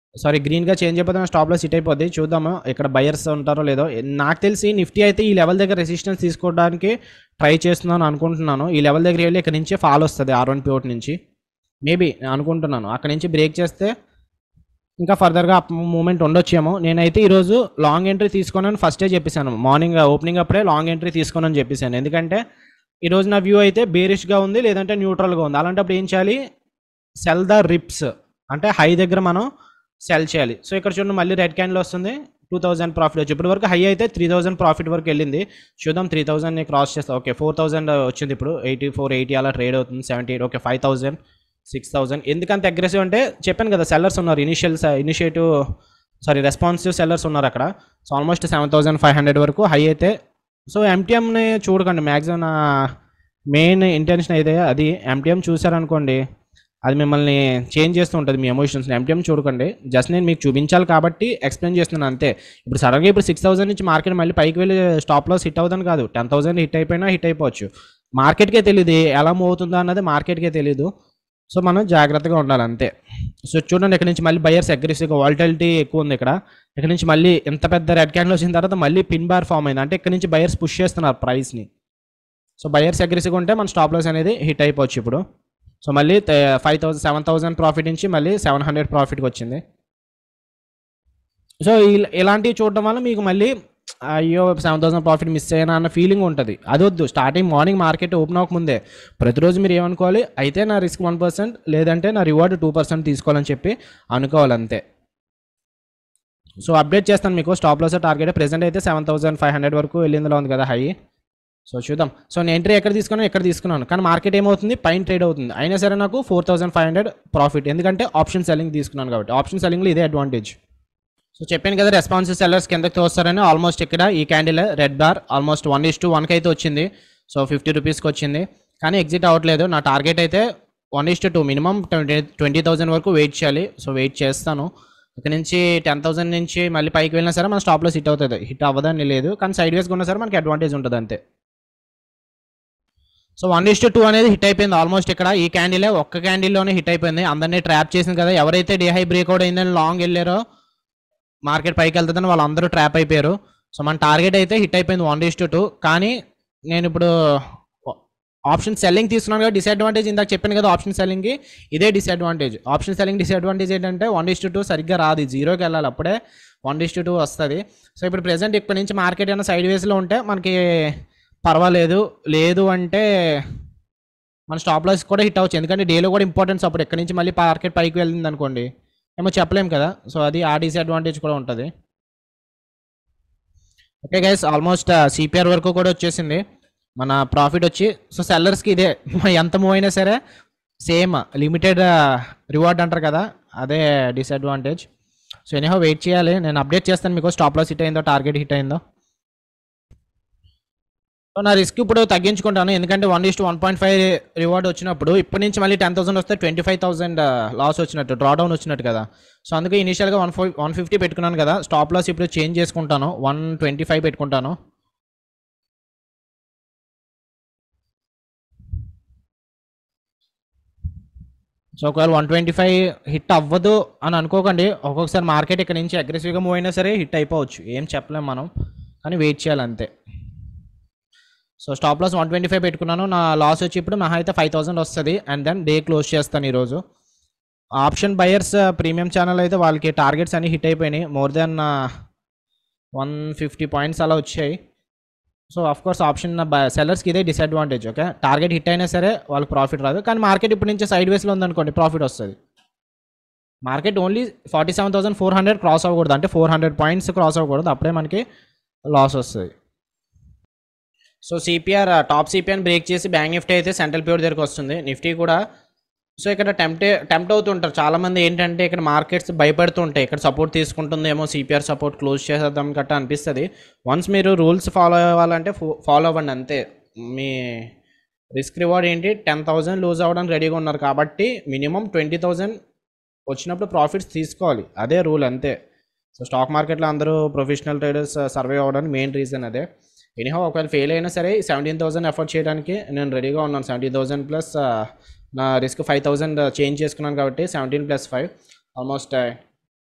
[SPEAKER 1] సారీ గ్రీన్గా చేంజ్ అయిపోతే స్టాప్ లాస్ హిట్ అయిపోద్ది చూద్దాము ఇక్కడ బయర్స్ ఉంటారో లేదో నాకు తెలిసి నిఫ్టీ అయితే ఈ లెవెల్ దగ్గర రెసిస్టెన్స్ తీసుకోవడానికి ట్రై చేస్తున్నాను అనుకుంటున్నాను ఈ లెవెల్ దగ్గర వెళ్ళి ఇక్కడ నుంచి ఫాల్ వస్తుంది ఆర్ వన్ పిఓట్ నుంచి మేబీ అనుకుంటున్నాను అక్కడ నుంచి బ్రేక్ చేస్తే ఇంకా ఫర్దర్గా మూమెంట్ ఉండొచ్చేమో నేనైతే ఈరోజు లాంగ్ ఎంట్రీ తీసుకోనని ఫస్టే చెప్పేశాను మార్నింగ్ ఓపెనింగ్ అప్పుడే లాంగ్ ఎంట్రీ తీసుకోనని చెప్పేశాను ఎందుకంటే ఈరోజు నా వ్యూ అయితే బేరిష్గా ఉంది లేదంటే న్యూట్రల్గా ఉంది అలాంటప్పుడు ఏం చేయాలి సెల్ ద రిప్స్ అంటే హై దగ్గర మనం సెల్ చేయాలి సో ఇక్కడ చూడండి మళ్ళీ రెడ్ క్యాండిల్ వస్తుంది టూ థౌసండ్ ప్రాఫిట్ వచ్చి ఇప్పటి వరకు హై అయితే త్రీ థౌసండ్ ప్రాఫిట్ వరకు వెళ్ళింది చూద్దాం త్రీ థౌసండ్ని క్రాస్ చేస్తాం ఓకే ఫోర్ థౌసండ్ వచ్చింది ఇప్పుడు ఎయిటీ ఫోర్ ఎయిటీ అలా ట్రేడ్ అవుతుంది seventy eight okay five thousand six thousand ఎందుకంత అగ్రెసివ్ అంటే చెప్పాను కదా సెల్లర్స్ ఉన్నారు initial initiative sorry responsive sellers ఉన్నారు అక్కడ so almost seven thousand five hundred వరకు హై అయితే సో ఎంటీఎంని చూడకండి మ్యాక్సిమం నా మెయిన్ ఇంటెన్షన్ అయితే అది ఎంటీఎం చూసారనుకోండి అది మిమ్మల్ని చేంజ్ చేస్తూ ఉంటుంది మీ ఎమోషన్స్ని ఎంటీఎం చూడకండి జస్ట్ నేను మీకు చూపించాలి కాబట్టి ఎక్స్ప్లెయిన్ చేస్తున్నాను అంతే ఇప్పుడు సడన్గా ఇప్పుడు సిక్స్ థౌసండ్ నుంచి మార్కెట్ మళ్ళీ పైకి వెళ్ళి స్టాప్ లాస్ హిట్ అవుతుంది కాదు టెన్ థౌసండ్ హిట్ అయిపోయినా హిట్ అయిపోవచ్చు మార్కెట్కే తెలియదు ఎలా మూవ్ అవుతుందో అన్నది మార్కెట్కే తెలియదు సో మనం జాగ్రత్తగా ఉండాలి అంతే సో చూడండి ఇక్కడ నుంచి మళ్ళీ బయర్స్ అగ్రెసివ్గా వాల్టాలిటీ ఎక్కువ ఉంది ఇక్కడ ఇక్కడ నుంచి మళ్ళీ ఇంత పెద్ద రెడ్ క్యాండిల్ వచ్చిన తర్వాత మళ్ళీ పిన్ బార్ ఫామ్ అయింది అంటే ఇక్కడ నుంచి బయర్స్ పుష్ చేస్తున్నారు ప్రైస్ని సో బయర్స్ అగ్రెసివ్గా ఉంటే మన స్టాప్ లాస్ అనేది హిట్ అయిపోవచ్చు ఇప్పుడు సో మళ్ళీ five thousand seven thousand profit నుంచి మళ్ళీ సెవెన్ హండ్రెడ్ ప్రాఫిట్కి వచ్చింది సో ఇల- ఇలాంటివి చూడడం వల్ల మీకు మళ్ళీ అయ్యో సెవెన్ థౌసండ్ ప్రాఫిట్ మిస్ అయ్యానా అన్న ఫీలింగ్ ఉంటుంది అది వద్దు స్టార్టింగ్ మార్నింగ్ మార్కెట్ ఓపెన్ అవ్వకముందే ప్రతిరోజు మీరు ఏమనుకోవాలి అయితే నా రిస్క్ వన్ పర్సెంట్ లేదంటే నా రివార్డ్ టూ పర్సెంట్ తీసుకోవాలని చెప్పి అనుకోవాలి అంతే సో అప్డేట్ చేస్తాను మీకు స్టాప్ లాస్ టార్గెట్ ప్రెసెంట్ అయితే సెవెన్ థౌసండ్ ఫైవ్ హండ్రెడ్ వరకు వెళ్ళిందిలో ఉంది కదా హై సో చూద్దాం సో నేను ఎంట్రీ ఎక్కడ తీసుకున్నాను ఎక్కడ తీసుకున్నాను కానీ మార్కెట్ ఏమవుతుంది పైన ట్రేడ్ అవుతుంది అయినా సరే నాకు four thousand five hundred profit ఎందుకంటే ఆప్షన్ సెల్లింగ్ తీసుకున్నాను కాబట్టి ఆప్షన్ సెల్లింగ్లో ఇదే అడ్వాంటేజ్ సో చెప్పాను కదా రెస్పాన్సివ్ సెల్లర్స్ కిందకి తోస్తారని ఆల్మోస్ట్ ఇక్కడ ఈ candle red bar almost one is to వన్కి అయితే వచ్చింది సో ఫిఫ్టీ రూపీస్కి వచ్చింది కానీ ఎగ్జిట్ అవ్వట్లేదు నా టార్గెట్ అయితే one is to two minimum twenty twenty thousand వరకు వెయిట్ చేయాలి సో వెయిట్ చేస్తాను ఇక్కడ నుంచి టెన్ థౌసండ్ నుంచి మళ్ళీ పైకి వెళ్ళినా సరే మన స్టాప్లో హిట్ అవుతుంది హిట్ అవ్వదని లేదు కానీ సైడ్ వేస్గా ఉన్నా సరే మనకి అడ్వాంటేజ్ ఉంటుంది అంతే సో వన్ ఇస్ టూ అనేది హిట్ అయిపోయింది ఆల్మోస్ట్ ఇక్కడ ఈ క్యాండిలే ఒక్క క్యాండిల్లోనే హిట్ అయిపోయింది అందరినీ ట్రాప్ చేసింది కదా ఎవరైతే డే హై బ్రేక్అవుట్ అయిందని లాంగ్ వెళ్ళారో మార్కెట్ పైకి వెళ్తుందని వాళ్ళందరూ ట్రాప్ అయిపోయారు సో మన టార్గెట్ అయితే హిట్ అయిపోయింది వన్ ఇస్ టూ కానీ నేను ఇప్పుడు ఆప్షన్ సెల్లింగ్ తీసుకున్నాను కదా డిసడ్వాంటేజ్ ఇందాక చెప్పాను కదా ఆప్షన్ సెల్లింగ్కి ఇదే డిసడ్వాంటేజ్ ఆప్షన్ సెల్లింగ్ డిసడ్వాంటేజ్ ఏంటంటే వన్ ఇస్ టూ సరిగ్గా రాదు జీరోకి వెళ్ళాలి అప్పుడే వన్ ఇస్ టూ వస్తుంది సో ఇప్పుడు ప్రెసెంట్ ఇక్కడి నుంచి మార్కెట్ ఏమైనా సైడ్ వేస్లో ఉంటే మనకి పర్వాలేదు లేదు అంటే మన స్టాప్ లాస్ కూడా హిట్ అవ్వచ్చు ఎందుకంటే డేలో కూడా ఇంపార్టెన్స్ అప్పుడు ఎక్కడి నుంచి మళ్ళీ మార్కెట్ పైకి వెళ్ళింది అనుకోండి ఏమో చెప్పలేం కదా సో అది ఆ డిసడ్వాంటేజ్ కూడా ఉంటుంది ఓకే గైస్ ఆల్మోస్ట్ సిపిఆర్ వరకు కూడా వచ్చేసింది మన ప్రాఫిట్ వచ్చి సో సెల్లర్స్కి ఇదే ఎంత మూవ్ అయినా సరే సేమ్ లిమిటెడ్ రివార్డ్ అంటారు కదా అదే డిసడ్వాంటేజ్ సో ఎనీహో వెయిట్ చేయాలి నేను అప్డేట్ చేస్తాను మీకు స్టాప్ లాస్ హిట్ అయిందో టార్గెట్ హిట్ అయిందో సో నా రిస్క్ ఇప్పుడు తగ్గించుకుంటాను ఎందుకంటే one is to one point five reward వచ్చినప్పుడు ఇప్పటి నుంచి మళ్ళీ టెన్ థౌసండ్ వస్తే ట్వంటీ ఫైవ్ థౌసండ్ లాస్ వచ్చినట్టు డ్రా డౌన్ వచ్చినట్టు కదా సో అందుకే ఇనిషియల్గా వన్ ఫైవ్ వన్ ఫిఫ్టీ పెట్టుకున్నాను కదా స్టాప్ లాస్ ఇప్పుడు చేంజ్ చేసుకుంటాను వన్ ట్వంటీ ఫైవ్ పెట్టుకుంటాను సో ఒకవేళ వన్ ట్వంటీ ఫైవ్ హిట్ అవ్వదు అని అనుకోకండి ఒక్కొక్కసారి మార్కెట్ ఇక్కడ నుంచి అగ్రెసివ్గా మూవ్ అయినా సరే హిట్ అయిపోవచ్చు ఏం చెప్పలేం మనం కానీ వెయిట్ చేయాలి అంతే so stop loss one twenty five పెట్టుకున్నాను నా లాస్ వచ్చి ఇప్పుడు మహా అయితే ఫైవ్ థౌసండ్ వస్తుంది అండ్ దెన్ డే క్లోజ్ చేస్తాను ఈరోజు ఆప్షన్ బయర్స్ ప్రీమియం ఛానల్ అయితే వాళ్ళకి టార్గెట్స్ అన్ని హిట్ అయిపోయినాయి more than one fifty points అలా వచ్చాయి సో ఆఫ్ కోర్స్ ఆప్షన్ సెల్లర్స్కి ఇదే డిసడ్వాంటేజ్ ఓకే టార్గెట్ హిట్ అయినా సరే వాళ్ళకి ప్రాఫిట్ రాదు కానీ మార్కెట్ ఇప్పటి నుంచి సైడ్ వేస్లో ఉందనుకోండి ప్రాఫిట్ వస్తుంది market only forty seven thousand four hundred cross అవ్వకూడదు అంటే ఫోర్ హండ్రెడ్ పాయింట్స్ క్రాస్ అవ్వకూడదు అప్పుడే మనకి లాస్ వస్తుంది so CPR top CPR break చేసి బ్యాంక్ నిఫ్టీ అయితే సెంట్రల్ ప్యూర్ దగ్గరికి వస్తుంది నిఫ్టీ కూడా సో ఇక్కడ టెంప్టే టెంప్ట్ అవుతుంటారు చాలామంది ఏంటంటే ఇక్కడ మార్కెట్స్ భయపడుతూ ఉంటాయి ఇక్కడ సపోర్ట్ తీసుకుంటుందేమో సిపిఆర్ సపోర్ట్ క్లోజ్ చేసేద్దాం గట్టా అనిపిస్తుంది వన్స్ మీరు రూల్స్ ఫాలో అవ్వాలంటే ఫాలో అవ్వండి అంతే మీ రిస్క్ రివార్డ్ ఏంటి టెన్ థౌజండ్ లూజ్ అవ్వడానికి రెడీగా ఉన్నారు కాబట్టి మినిమం ట్వంటీ థౌజండ్ వచ్చినప్పుడు ప్రాఫిట్స్ తీసుకోవాలి అదే రూల్ అంతే సో స్టాక్ మార్కెట్లో అందరూ ప్రొఫెషనల్ ట్రేడర్స్ సర్వే అవ్వడానికి మెయిన్ రీజన్ అదే ఎనీహౌ ఒకవేళ ఫెయిల్ అయినా సరే సెవెంటీన్ థౌసండ్ ఎఫర్ట్ చేయడానికి నేను రెడీగా ఉన్నాను సెవెంటీన్ థౌసండ్ ప్లస్ నా రిస్క్ ఫైవ్ థౌసండ్ చేంజ్ చేసుకున్నాను కాబట్టి seventeen plus five almost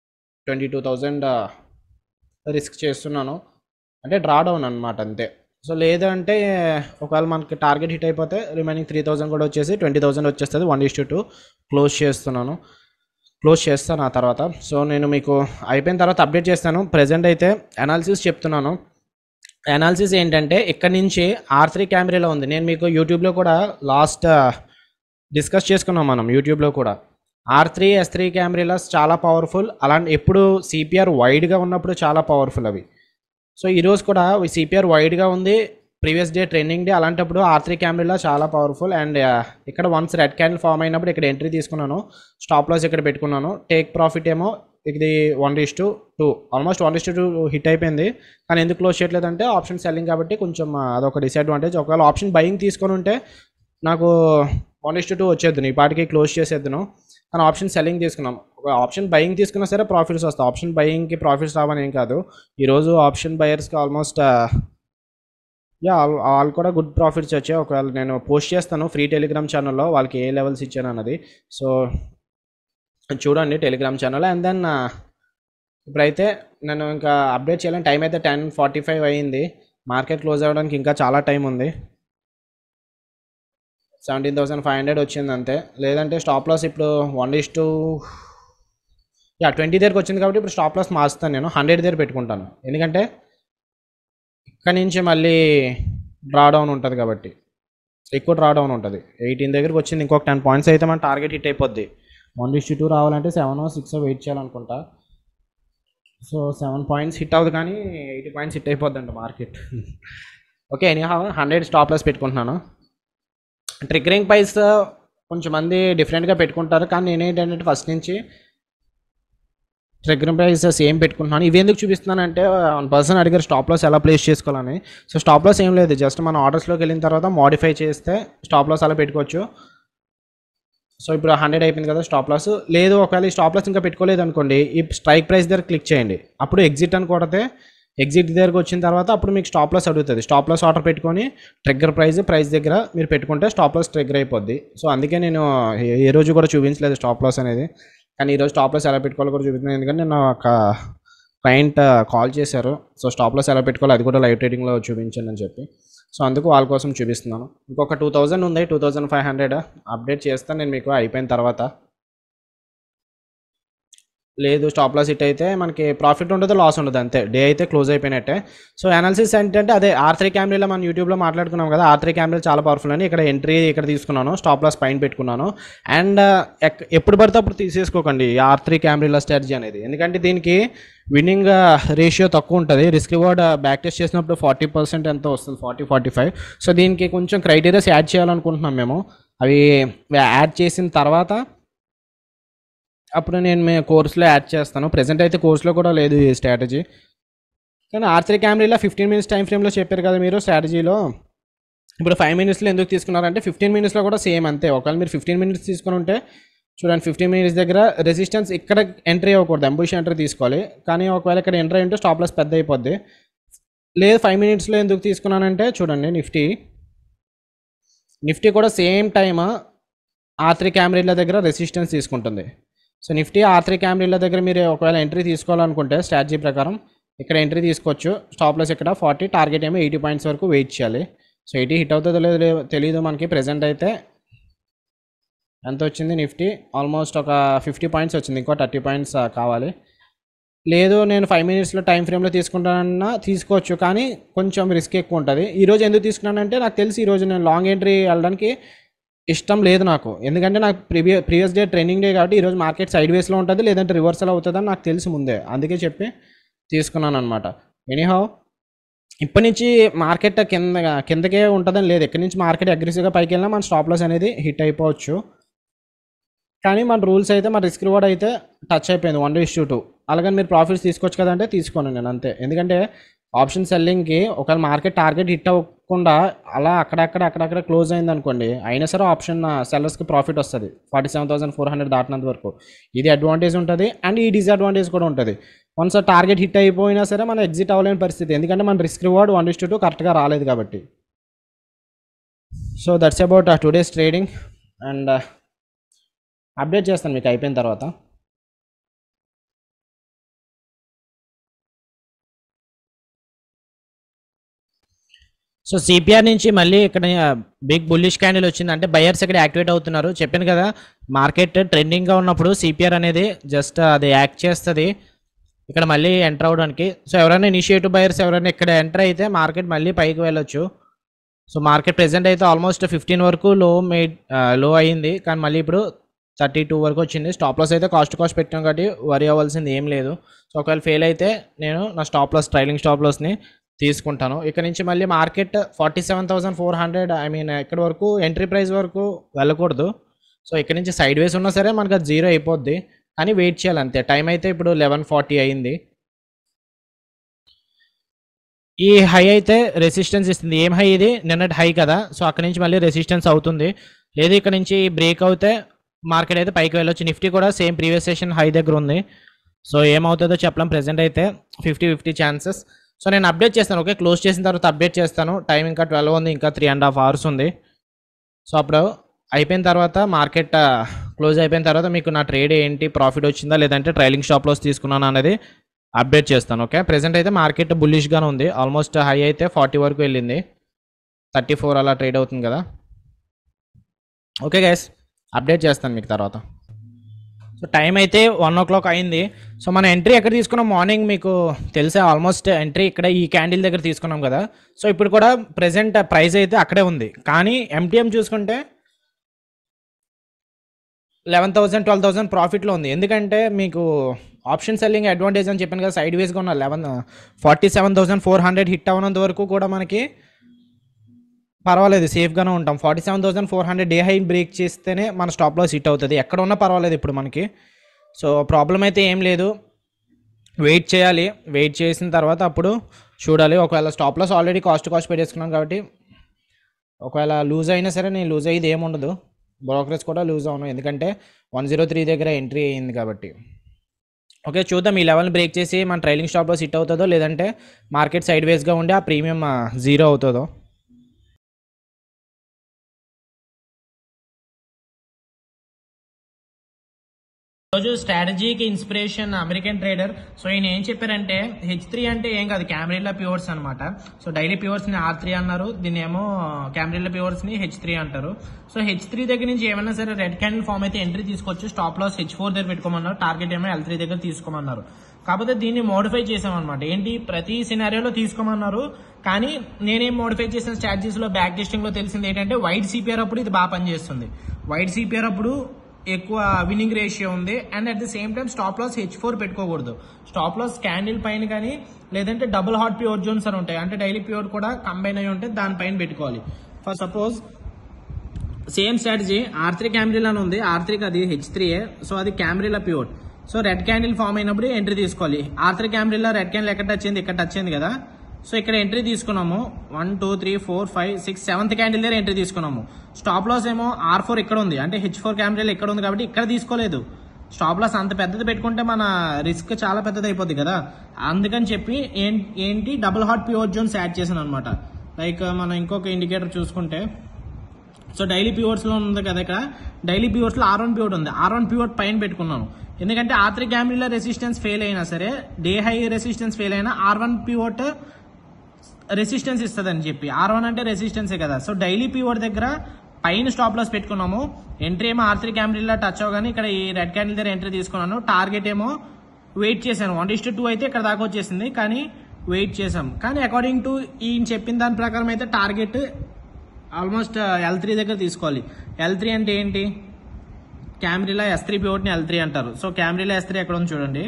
[SPEAKER 1] twenty two thousand risk చేస్తున్నాను అంటే డ్రా డౌన్ అనమాట అంతే సో లేదంటే ఒకవేళ మనకి టార్గెట్ హిట్ అయిపోతే రిమైనింగ్ త్రీ థౌజండ్ కూడా వచ్చేసి ట్వంటీ థౌజండ్ వచ్చేస్తుంది వన్ ఇస్ టూ క్లోజ్ చేస్తున్నాను క్లోజ్ చేస్తాను ఆ తర్వాత సో నేను మీకు అయిపోయిన తర్వాత అప్డేట్ చేస్తాను ప్రజెంట్ అయితే అనాలిసిస్ చెప్తున్నాను అనాలిసిస్ ఏంటంటే ఇక్కడ నుంచి ఆర్ త్రీ కెమెరాలో ఉంది నేను మీకు యూట్యూబ్లో కూడా లాస్ట్ డిస్కస్ చేసుకున్నాం మనం యూట్యూబ్లో కూడా R three S three cameras చాలా పవర్ఫుల్ అలాంటి ఎప్పుడు సిపిఆర్ వైడ్గా ఉన్నప్పుడు చాలా పవర్ఫుల్ అవి సో ఈరోజు కూడా సిపిఆర్ వైడ్గా ఉంది ప్రీవియస్ డే ట్రెండింగ్ డే అలాంటప్పుడు ఆర్ త్రీ కెమెరా చాలా పవర్ఫుల్ అండ్ ఇక్కడ వన్స్ రెడ్ క్యాండిల్ ఫామ్ అయినప్పుడు ఇక్కడ ఎంట్రీ తీసుకున్నాను స్టాప్ లాస్ ఇక్కడ పెట్టుకున్నాను టేక్ ప్రాఫిట్ ఏమో ఇది వన్ రీస్ టు టూ ఆల్మోస్ట్ వన్ రీస్ టు హిట్ అయిపోయింది కానీ ఎందుకు క్లోజ్ చేయట్లేదంటే ఆప్షన్ సెల్లింగ్ కాబట్టి కొంచెం ఆ, అదొక డిసడ్వాంటేజ్ ఒకవేళ ఆప్షన్ బయింగ్ తీసుకొని ఉంటే నాకు వన్ ఇస్ టూ వచ్చేద్దును ఈ పాటికి క్లోజ్ చేసేద్దును కానీ ఆప్షన్ సెల్లింగ్ తీసుకున్నాం ఒక ఆప్షన్ బయింగ్ తీసుకున్నా సరే ప్రాఫిట్స్ వస్తాయి ఆప్షన్ బయింగ్కి ప్రాఫిట్స్ రావని ఏం కాదు ఈరోజు ఆప్షన్ బయర్స్కి ఆల్మోస్ట్ యా వాళ్ళు కూడా గుడ్ ప్రాఫిట్స్ వచ్చాయి ఒకవేళ నేను పోస్ట్ చేస్తాను ఫ్రీ టెలిగ్రామ్ ఛానల్లో వాళ్ళకి ఏ లెవెల్స్ ఇచ్చాను అన్నది సో చూడండి టెలిగ్రామ్ ఛానల్ అండ్ దెన్ ఇప్పుడైతే నేను ఇంకా అప్డేట్ చేయాలని టైం అయితే టెన్ ఫార్టీ ఫైవ్ అయ్యింది మార్కెట్ క్లోజ్ అవ్వడానికి ఇంకా చాలా టైం ఉంది సెవెంటీన్ థౌసండ్ ఫైవ్ హండ్రెడ్ వచ్చింది అంతే లేదంటే స్టాప్ లాస్ ఇప్పుడు వన్ ఇస్ టూ యా ట్వంటీ దగ్గరకు వచ్చింది కాబట్టి ఇప్పుడు స్టాప్ లాస్ మార్చుతాను నేను హండ్రెడ్ దగ్గర పెట్టుకుంటాను ఎందుకంటే ఇక్కడ నుంచి మళ్ళీ డ్రా డౌన్ ఉంటుంది కాబట్టి ఎక్కువ డ్రా డౌన్ ఉంటుంది ఎయిటీన్ దగ్గరికి వచ్చింది ఇంకొక టెన్ పాయింట్స్ అయితే మన టార్గెట్ హిట్ అయిపోద్ది వన్ డిస్టి టూ రావాలంటే సెవెన్ సిక్స్ వెయిట్ చేయాలనుకుంటా సో సెవెన్ పాయింట్స్ హిట్ అవ్వదు కానీ ఎయిటీ పాయింట్స్ హిట్ అయిపోద్దంట market okay any hundred stop loss పెట్టుకుంటున్నాను ట్రిగ్గరింగ్ ప్రైస్ కొంచెం మంది డిఫరెంట్గా పెట్టుకుంటారు కానీ నేనేంటంటే ఫస్ట్ నుంచి ట్రిగ్గరింగ్ ప్రైస్ సేమ్ పెట్టుకుంటున్నాను ఇవి ఎందుకు చూపిస్తున్నానంటే వన్ పర్సన్ అడిగారు స్టాప్ లాస్ ఎలా ప్లేస్ చేసుకోవాలని సో స్టాప్ లాస్ ఏం లేదు జస్ట్ మన ఆర్డర్స్లోకి వెళ్ళిన తర్వాత మాడిఫై చేస్తే స్టాప్ లాస్ అలా పెట్టుకోవచ్చు సో ఇప్పుడు హండ్రెడ్ అయిపోయింది కదా స్టాప్ లాస్ లేదు ఒకవేళ ఈ స్టాప్ లాస్ ఇంకా పెట్టుకోలేదు అనుకోండి ఈ స్ట్రైక్ ప్రైస్ దగ్గర క్లిక్ చేయండి అప్పుడు ఎగ్జిట్ అని కొడితే ఎగ్జిట్ దగ్గరకు వచ్చిన తర్వాత అప్పుడు మీకు స్టాప్ లాస్ అడుగుతుంది స్టాప్ లాస్ ఆర్డర్ పెట్టుకొని ట్రిగ్గర్ ప్రైస్ ప్రైస్ దగ్గర మీరు పెట్టుకుంటే స్టాప్ లాస్ ట్రిగ్గర్ అయిపోద్ది సో అందుకే నేను ఏ- ఏ రోజు కూడా చూపించలేదు స్టాప్ లాస్ అనేది కానీ ఈరోజు స్టాప్ లాస్ ఎలా పెట్టుకోవాలో కూడా చూపిస్తున్నాను ఎందుకంటే నేను ఒక క్లయింట్ కాల్ చేశారు సో స్టాప్ లాస్ ఎలా పెట్టుకోవాలి అది కూడా లైవ్ ట్రేడింగ్లో చూపించండి అని చెప్పి సో అందుకు వాళ్ళ కోసం చూపిస్తున్నాను ఇంకొక టూ థౌజండ్ ఉంది two thousand five hundred update చేస్తాను నేను మీకు అయిపోయిన తర్వాత లేదు స్టాప్ లాస్ హిట్ అయితే మనకి ప్రాఫిట్ ఉండదు లాస్ ఉండదు అంతే డే అయితే క్లోజ్ అయిపోయినట్టే సో అనాలిసిస్ ఏంటంటే అదే ఆర్ త్రీ కెమెరాలో మనం యూట్యూబ్లో మాట్లాడుకున్నాం కదా ఆర్ త్రీ కెమెరా చాలా పవర్ఫుల్ అని ఇక్కడ ఎంట్రీ ఇక్కడ తీసుకున్నాను స్టాప్ లాస్ పైన పెట్టుకున్నాను అండ్ ఎప్పుడు పడితే అప్పుడు తీసేసుకోకండి ఈ ఆర్ త్రీ కెమెరాల స్ట్రాటజీ అనేది ఎందుకంటే దీనికి విన్నింగ్ రేషియో తక్కువ ఉంటుంది రిస్క్ రివార్డ్ బ్యాక్ టెస్ట్ చేసినప్పుడు ఫార్టీ పర్సెంట్ ఎంత వస్తుంది ఫార్టీ ఫార్టీ ఫైవ్ సో దీనికి కొంచెం క్రైటీరియాస్ యాడ్ చేయాలనుకుంటున్నాం మేము అవి యాడ్ చేసిన తర్వాత అప్పుడు నేను మీ కోర్సులో యాడ్ చేస్తాను ప్రజెంట్ అయితే కోర్సులో కూడా లేదు ఈ స్ట్రాటజీ కానీ ఆర్చరీ కెమెరాలో ఫిఫ్టీన్ మినిట్స్ టైం ఫ్రేమ్లో చెప్పారు కదా మీరు స్ట్రాటజీలో ఇప్పుడు ఫైవ్ మినిట్స్లో ఎందుకు తీసుకున్నారంటే ఫిఫ్టీన్ మినిట్స్లో కూడా సేమ్ అంతే ఒకవేళ మీరు ఫిఫ్టీన్ మినిట్స్ తీసుకుని ఉంటే చూడండి ఫిఫ్టీన్ మినిట్స్ దగ్గర రెసిస్టెన్స్ ఇక్కడ ఎంట్రీ అవ్వకూడదు అంబుష్ ఎంట్రీ తీసుకోవాలి కానీ ఒకవేళ ఇక్కడ ఎంట్రీ ఉంటే స్టాప్ లాస్ పెద్ద అయిపోద్ది లేదు ఫైవ్ మినిట్స్లో ఎందుకు తీసుకున్నానంటే చూడండి నిఫ్టీ నిఫ్టీ కూడా సేమ్ టైమ్ ఆర్ త్రీ కెమెరాల దగ్గర రెసిస్టెన్స్ తీసుకుంటుంది సో నిఫ్టీ ఆర్ త్రీ కెమెరాల దగ్గర మీరు ఒకవేళ ఎంట్రీ తీసుకోవాలనుకుంటే స్ట్రాటజీ ప్రకారం ఇక్కడ ఎంట్రీ తీసుకోవచ్చు స్టాప్ లాస్ ఇక్కడ ఫార్టీ టార్గెట్ ఏమో ఎయిటీ పాయింట్స్ వరకు వెయిట్ చేయాలి సో ఎయిటీ హిట్ అవుతుందో లేదో లే- తెలియదు మనకి ప్రెజెంట్ అయితే ఎంత వచ్చింది నిఫ్టీ ఆల్మోస్ట్ ఒక ఫిఫ్టీ పాయింట్స్ వచ్చింది ఇంకో థర్టీ పాయింట్స్ కావాలి లేదు నేను ఫైవ్ మినిట్స్లో టైం ఫ్రేమ్లో తీసుకుంటానన్నా తీసుకోవచ్చు కానీ కొంచెం రిస్క్ ఎక్కువ ఉంటుంది ఈరోజు ఎందుకు తీసుకున్నానంటే నాకు తెలిసి ఈరోజు నేను లాంగ్ ఎంట్రీ వెళ్ళడానికి ఇష్టం లేదు నాకు ఎందుకంటే నాకు previous previous day training day కాబట్టి ఈరోజు మార్కెట్ సైడ్ వేస్లో ఉంటుంది లేదంటే రివర్సల్ అవుతుందని నాకు తెలిసి ముందే అందుకే చెప్పి తీసుకున్నాను అనమాట ఎనీహౌ ఇప్పటి నుంచి మార్కెట్ కింద కిందకే ఉంటుందని లేదు ఎక్కడి నుంచి మార్కెట్ అగ్రెసివ్గా పైకి వెళ్ళినా మన స్టాప్ లాస్ అనేది హిట్ అయిపోవచ్చు కానీ మన రూల్స్ అయితే మన రిస్క్ రివార్డ్ అయితే టచ్ అయిపోయింది వన్ ఇష్యూ టూ అలాగని మీరు ప్రాఫిట్స్ తీసుకోవచ్చు కదంటే తీసుకోను నేను అంతే ఎందుకంటే ఆప్షన్ సెల్లింగ్కి ఒకవేళ మార్కెట్ టార్గెట్ హిట్ అవ్వకుండా అలా అక్కడక్కడ అక్కడక్కడ క్లోజ్ అయింది అనుకోండి అయినా సరే ఆప్షన్ సెల్లర్స్కి ప్రాఫిట్ వస్తుంది forty seven thousand four hundred దాటినంత వరకు ఇది అడ్వాంటేజ్ ఉంటుంది అండ్ ఈ డిసడ్వాంటేజ్ కూడా ఉంటుంది వన్స్ టార్గెట్ హిట్ అయిపోయినా సరే మనం ఎగ్జిట్ అవ్వలేని పరిస్థితి ఎందుకంటే మన risk reward one is two కరెక్ట్గా రాలేదు కాబట్టి so that's about today's trading and update చేస్తాను మీకు అయిపోయిన తర్వాత
[SPEAKER 2] సో సిపిఆర్ నుంచి మళ్ళీ ఇక్కడ బిగ్ బుల్లిష్ క్యాండిల్ వచ్చింది అంటే బయర్స్ ఇక్కడ యాక్టివేట్ అవుతున్నారు చెప్పాను కదా మార్కెట్ ట్రెండింగ్గా ఉన్నప్పుడు సిపిఆర్ అనేది జస్ట్ అది యాక్ట్ చేస్తుంది ఇక్కడ మళ్ళీ ఎంటర్ అవడానికి సో ఎవరైనా ఇనిషియేటివ్ బయర్స్ ఎవరైనా ఇక్కడ ఎంటర్ అయితే మార్కెట్ మళ్ళీ పైకి వెళ్ళొచ్చు సో మార్కెట్ ప్రెసెంట్ అయితే ఆల్మోస్ట్ ఫిఫ్టీన్ వరకు లో మేడ్ లో అయ్యింది కానీ మళ్ళీ ఇప్పుడు థర్టీ టూ వరకు వచ్చింది స్టాప్ లాస్ అయితే కాస్ట్ కాస్ట్ పెట్టాం కాబట్టి వరి అవ్వాల్సింది ఏం లేదు సో ఒకవేళ ఫెయిల్ అయితే నేను నా స్టాప్ లాస్ ట్రైలింగ్ స్టాప్ లాస్ని తీసుకుంటాను ఇక్కడ నుంచి మళ్ళీ market forty seven thousand four hundred I mean ఇక్కడ వరకు ఎంట్రీ ప్రైస్ వరకు వెళ్ళకూడదు సో ఇక్కడ నుంచి సైడ్ వేస్ ఉన్నా సరే మనకు అది జీరో అయిపోద్ది కానీ వెయిట్ చేయాలి అంతే టైం అయితే ఇప్పుడు లెవెన్ ఫార్టీ అయింది ఈ హై అయితే రెసిస్టెన్స్ ఇస్తుంది ఏం హై ఇది నిన్నటి హై కదా సో అక్కడ నుంచి మళ్ళీ రెసిస్టెన్స్ అవుతుంది లేదు ఇక్కడ నుంచి బ్రేక్ అవుతే మార్కెట్ అయితే పైకి వెళ్ళొచ్చు నిఫ్టీ కూడా సేమ్ ప్రీవియస్ సెషన్ హై దగ్గర ఉంది సో ఏమవుతుందో చెప్పలేం ప్రెసెంట్ అయితే ఫిఫ్టీ ఫిఫ్టీ ఛాన్సెస్ సో నేను అప్డేట్ చేస్తాను ఓకే క్లోజ్ చేసిన తర్వాత అప్డేట్ చేస్తాను టైం ఇంకా ట్వెల్వ్ ఉంది ఇంకా త్రీ అండ్ హాఫ్ అవర్స్ ఉంది సో అప్పుడు అయిపోయిన తర్వాత మార్కెట్ క్లోజ్ అయిపోయిన తర్వాత మీకు నా ట్రేడ్ ఏంటి ప్రాఫిట్ వచ్చిందా లేదంటే ట్రైలింగ్ స్టాప్ లాస్ తీసుకున్నాను అనేది అప్డేట్ చేస్తాను ఓకే ప్రెసెంట్ అయితే మార్కెట్ బుల్లిష్గానే ఉంది ఆల్మోస్ట్ హై అయితే ఫార్టీ వరకు వెళ్ళింది థర్టీ ఫోర్ అలా ట్రేడ్ అవుతుంది కదా ఓకే గైస్ అప్డేట్ చేస్తాను మీకు తర్వాత సో టైం అయితే వన్ ఓ క్లాక్ అయింది సో మన ఎంట్రీ ఎక్కడ తీసుకున్నాం మార్నింగ్ మీకు తెలిసే ఆల్మోస్ట్ ఎంట్రీ ఇక్కడ ఈ క్యాండిల్ దగ్గర తీసుకున్నాం కదా సో ఇప్పుడు కూడా ప్రెసెంట్ ప్రైస్ అయితే అక్కడే ఉంది కానీ ఎంటీఎం చూసుకుంటే లెవెన్ థౌసండ్ ట్వెల్వ్ థౌసండ్ ప్రాఫిట్లో ఉంది ఎందుకంటే మీకు ఆప్షన్ సెల్లింగ్ అడ్వాంటేజ్ అని చెప్పాను కదా సైడ్ వేస్గా ఉన్న లెవెన్ forty seven thousand four hundred hit అవునంత వరకు కూడా మనకి పర్వాలేదు సేఫ్గానే ఉంటాం forty seven thousand four hundred day high break చేస్తేనే మన స్టాప్ లాస్ హిట్ అవుతుంది ఎక్కడ ఉన్నా పర్వాలేదు ఇప్పుడు మనకి సో ప్రాబ్లం అయితే ఏం లేదు వెయిట్ చేయాలి వెయిట్ చేసిన తర్వాత అప్పుడు చూడాలి ఒకవేళ stop loss already cost cost పెట్టేసుకున్నాను కాబట్టి ఒకవేళ లూజ్ అయినా సరే నేను లూజ్ అయ్యేది ఏముండదు బ్రోకరేజ్ కూడా లూజ్ అవును ఎందుకంటే వన్ జీరో త్రీ దగ్గర ఎంట్రీ అయ్యింది కాబట్టి ఓకే చూద్దాం ఈ లెవెల్ బ్రేక్ చేసి మన ట్రైలింగ్ స్టాప్లో సిట్ అవుతుందో లేదంటే మార్కెట్ సైడ్ వేస్గా ఉండి ఆ ప్రీమియం జీరో అవుతుందో రోజు స్ట్రాటజీకి ఇన్స్పిరేషన్ అమెరికన్ ట్రేడర్ సో ఈయన ఏం చెప్పారంటే హెచ్ త్రీ అంటే ఏం కాదు కెమెరీలా ప్యూర్స్ అనమాట సో డైలీ ప్యూర్స్ ని ఆర్ త్రీ అన్నారు దీన్ని ఏమో కెమెరీలా ప్యూర్స్ ని హెచ్ త్రీ అంటారు సో హెచ్ త్రీ దగ్గర నుంచి ఏమైనా సరే రెడ్ క్యాండిల్ ఫామ్ అయితే ఎంట్రీ తీసుకోవచ్చు స్టాప్ లాస్ హెచ్ ఫోర్ దగ్గర పెట్టుకోమన్నారు టార్గెట్ ఏమో ఎల్ త్రీ దగ్గర తీసుకోమన్నారు కాకపోతే దీన్ని మోడిఫై చేసామన్నమాట ఏంటి ప్రతి సినారియోలో తీసుకోమన్నారు కానీ నేనేం మోడిఫై చేసిన స్ట్రాటజీస్ లో బ్యాక్ టెస్టింగ్ లో తెలిసింది ఏంటంటే వైట్ సిపిఆర్ అప్పుడు ఇది బాగా పనిచేస్తుంది వైట్ సిపిఆర్ అప్పుడు ఎక్కువ విన్నింగ్ రేషియో ఉంది and at the same time stop loss H four పెట్టుకోకూడదు స్టాప్ లాస్ క్యాండిల్ పైన కానీ లేదంటే డబుల్ హాట్ ప్యూర్ జోన్స్ అని ఉంటాయి అంటే డైలీ ప్యూర్ కూడా కంబైన్ అయి ఉంటే దానిపైన పెట్టుకోవాలి for suppose same strategy R three camarilla ఉంది ఆర్ త్రీకి అది హెచ్ త్రీఏ సో అది క్యామ్రీలా ప్యూర్ సో రెడ్ క్యాండిల్ ఫామ్ అయినప్పుడు ఎంట్రీ తీసుకోవాలి R three camarilla red candle ఎక్కడ టచ్ అయింది ఇక్కడ టచ్ అయింది కదా సో ఇక్కడ ఎంట్రీ తీసుకున్నాము one two three four five six seventh candle దగ్గర ఎంట్రీ తీసుకున్నాము స్టాప్ లాస్ ఏమో ఆర్ ఫోర్ ఇక్కడ ఉంది అంటే హెచ్ ఫోర్ క్యామ్రీల్ ఇక్కడ ఉంది కాబట్టి ఇక్కడ తీసుకోలేదు స్టాప్ లాస్ అంత పెద్దది పెట్టుకుంటే మన రిస్క్ చాలా పెద్దది అయిపోద్ది కదా అందుకని చెప్పి ఏం- ఏంటి డబుల్ హాట్ ప్యూర్ జోన్స్ యాడ్ చేశాను అనమాట లైక్ మనం ఇంకొక ఇండికేటర్ చూసుకుంటే సో డైలీ ప్యూర్స్ లో ఉంది కదా ఇక్కడ డైలీ ప్యూర్స్ లో ఆర్ వన్ ప్యూర్ ఉంది ఆర్ వన్ ప్యూర్ పైన పెట్టుకున్నాను ఎందుకంటే ఆర్ త్రీ క్యామ్రీలో రెసిస్టెన్స్ ఫెయిల్ అయినా సరే డే హై రెసిస్టెన్స్ ఫెయిల్ అయినా ఆర్ వన్ ప్యూర్ట్ రెసిస్టెన్స్ ఇస్తుంది అని చెప్పి ఆర్ వన్ అంటే రెసిస్టెన్సే కదా సో డైలీ ప్యూర్ దగ్గర పైన స్టాప్ లాస్ పెట్టుకున్నాము ఎంట్రీ ఏమో ఆర్ త్రీ క్యామ్రీలో టచ్ అవగానే ఇక్కడ ఈ రెడ్ క్యాండిల్ దగ్గర ఎంట్రీ తీసుకున్నాను టార్గెట్ ఏమో వెయిట్ చేశాను వన్ ఇస్ టూ అయితే ఇక్కడ దాకా వచ్చేసింది కానీ వెయిట్ చేసాం కానీ అకార్డింగ్ టు ఈయన చెప్పిన దాని ప్రకారం అయితే టార్గెట్ ఆల్మోస్ట్ ఎల్ త్రీ దగ్గర తీసుకోవాలి ఎల్ త్రీ అంటే ఏంటి క్యామ్రీలా ఎస్ త్రీ ని ఎల్ త్రీ అంటారు సో క్యామ్రీలా ఎస్ త్రీ ఎక్కడ ఉంది చూడండి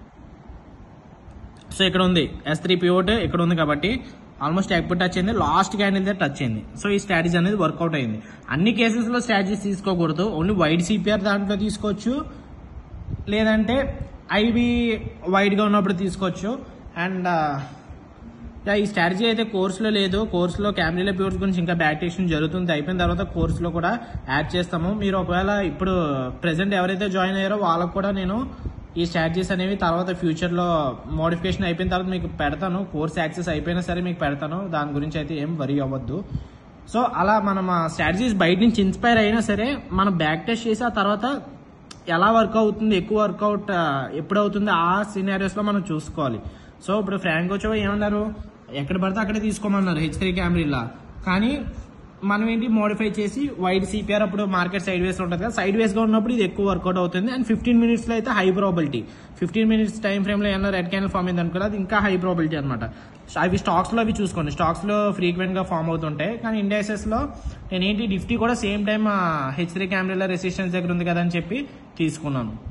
[SPEAKER 2] సో ఇక్కడ ఉంది ఎస్ త్రీ పివోట్ ఇక్కడ ఉంది కాబట్టి ఆల్మోస్ట్ ఎక్పర్ టచ్ అయింది లాస్ట్ క్యాండిల్ దగ్గర టచ్ అయింది సో ఈ స్ట్రాటజీ అనేది వర్కౌట్ అయింది అన్ని కేసెస్ లో స్ట్రాటజీస్ తీసుకోకూడదు ఓన్లీ వైడ్ సిపిఆర్ దాంట్లో తీసుకోవచ్చు లేదంటే ఐవి వైడ్గా ఉన్నప్పుడు తీసుకోవచ్చు అండ్ యా, ఈ స్ట్రాటజీ అయితే కోర్సులో లేదు కోర్సులో కెమెరా ప్యూర్స్ గురించి ఇంకా బ్యాక్ టెస్టింగ్ జరుగుతుంది అయిపోయిన తర్వాత కోర్సులో కూడా యాడ్ చేస్తాము మీరు ఒకవేళ ఇప్పుడు ప్రెసెంట్ ఎవరైతే జాయిన్ అయ్యారో వాళ్ళకు కూడా నేను ఈ స్ట్రాటజీస్ అనేవి తర్వాత ఫ్యూచర్లో మోడిఫికేషన్ అయిపోయిన తర్వాత మీకు పెడతాను కోర్స్ యాక్సెస్ అయిపోయినా సరే మీకు పెడతాను దాని గురించి అయితే ఏం వరీ అవ్వద్దు సో అలా మనం ఆ స్ట్రాటజీస్ బయట నుంచి ఇన్స్పైర్ అయినా సరే మనం బ్యాక్ టెస్ట్ చేసి ఆ తర్వాత ఎలా వర్క్ అవుతుంది ఎక్కువ వర్కౌట్ ఎప్పుడు అవుతుంది ఆ సినారియోస్ లో మనం చూసుకోవాలి సో ఇప్పుడు ఫ్రాంక్ వచ్చో ఏమన్నారు ఎక్కడ పడితే అక్కడే తీసుకోమన్నారు హెచ్ త్రీ క్యామ్రీలా కానీ మనం ఏంటి మోడిఫై చేసి వైడ్ సిపిఆర్ అప్పుడు మార్కెట్ సైడ్ వేస్ ఉంటుంది కదా సైడ్ వేస్గా ఉన్నప్పుడు ఇది ఎక్కువ వర్కౌట్ అవుతుంది అండ్ ఫిఫ్టీన్ మినిట్స్లో అయితే high probability fifteen minutes time ఫ్రేమ్లో ఏమన్నా రెడ్ క్యానల్ ఫామ్ అయింది అనుకో అది ఇంకా హై ప్రాబిలిటీ అనమాట అవి స్టాక్స్లో అవి చూసుకోండి స్టాక్స్లో ఫ్రీక్వెంట్గా ఫామ్ అవుతుంటాయి కానీ ఇండైసెస్లో నేను ఏంటి నిఫ్టీ కూడా same time H three camarilla resistance దగ్గర ఉంది కదా అని చెప్పి తీసుకున్నాను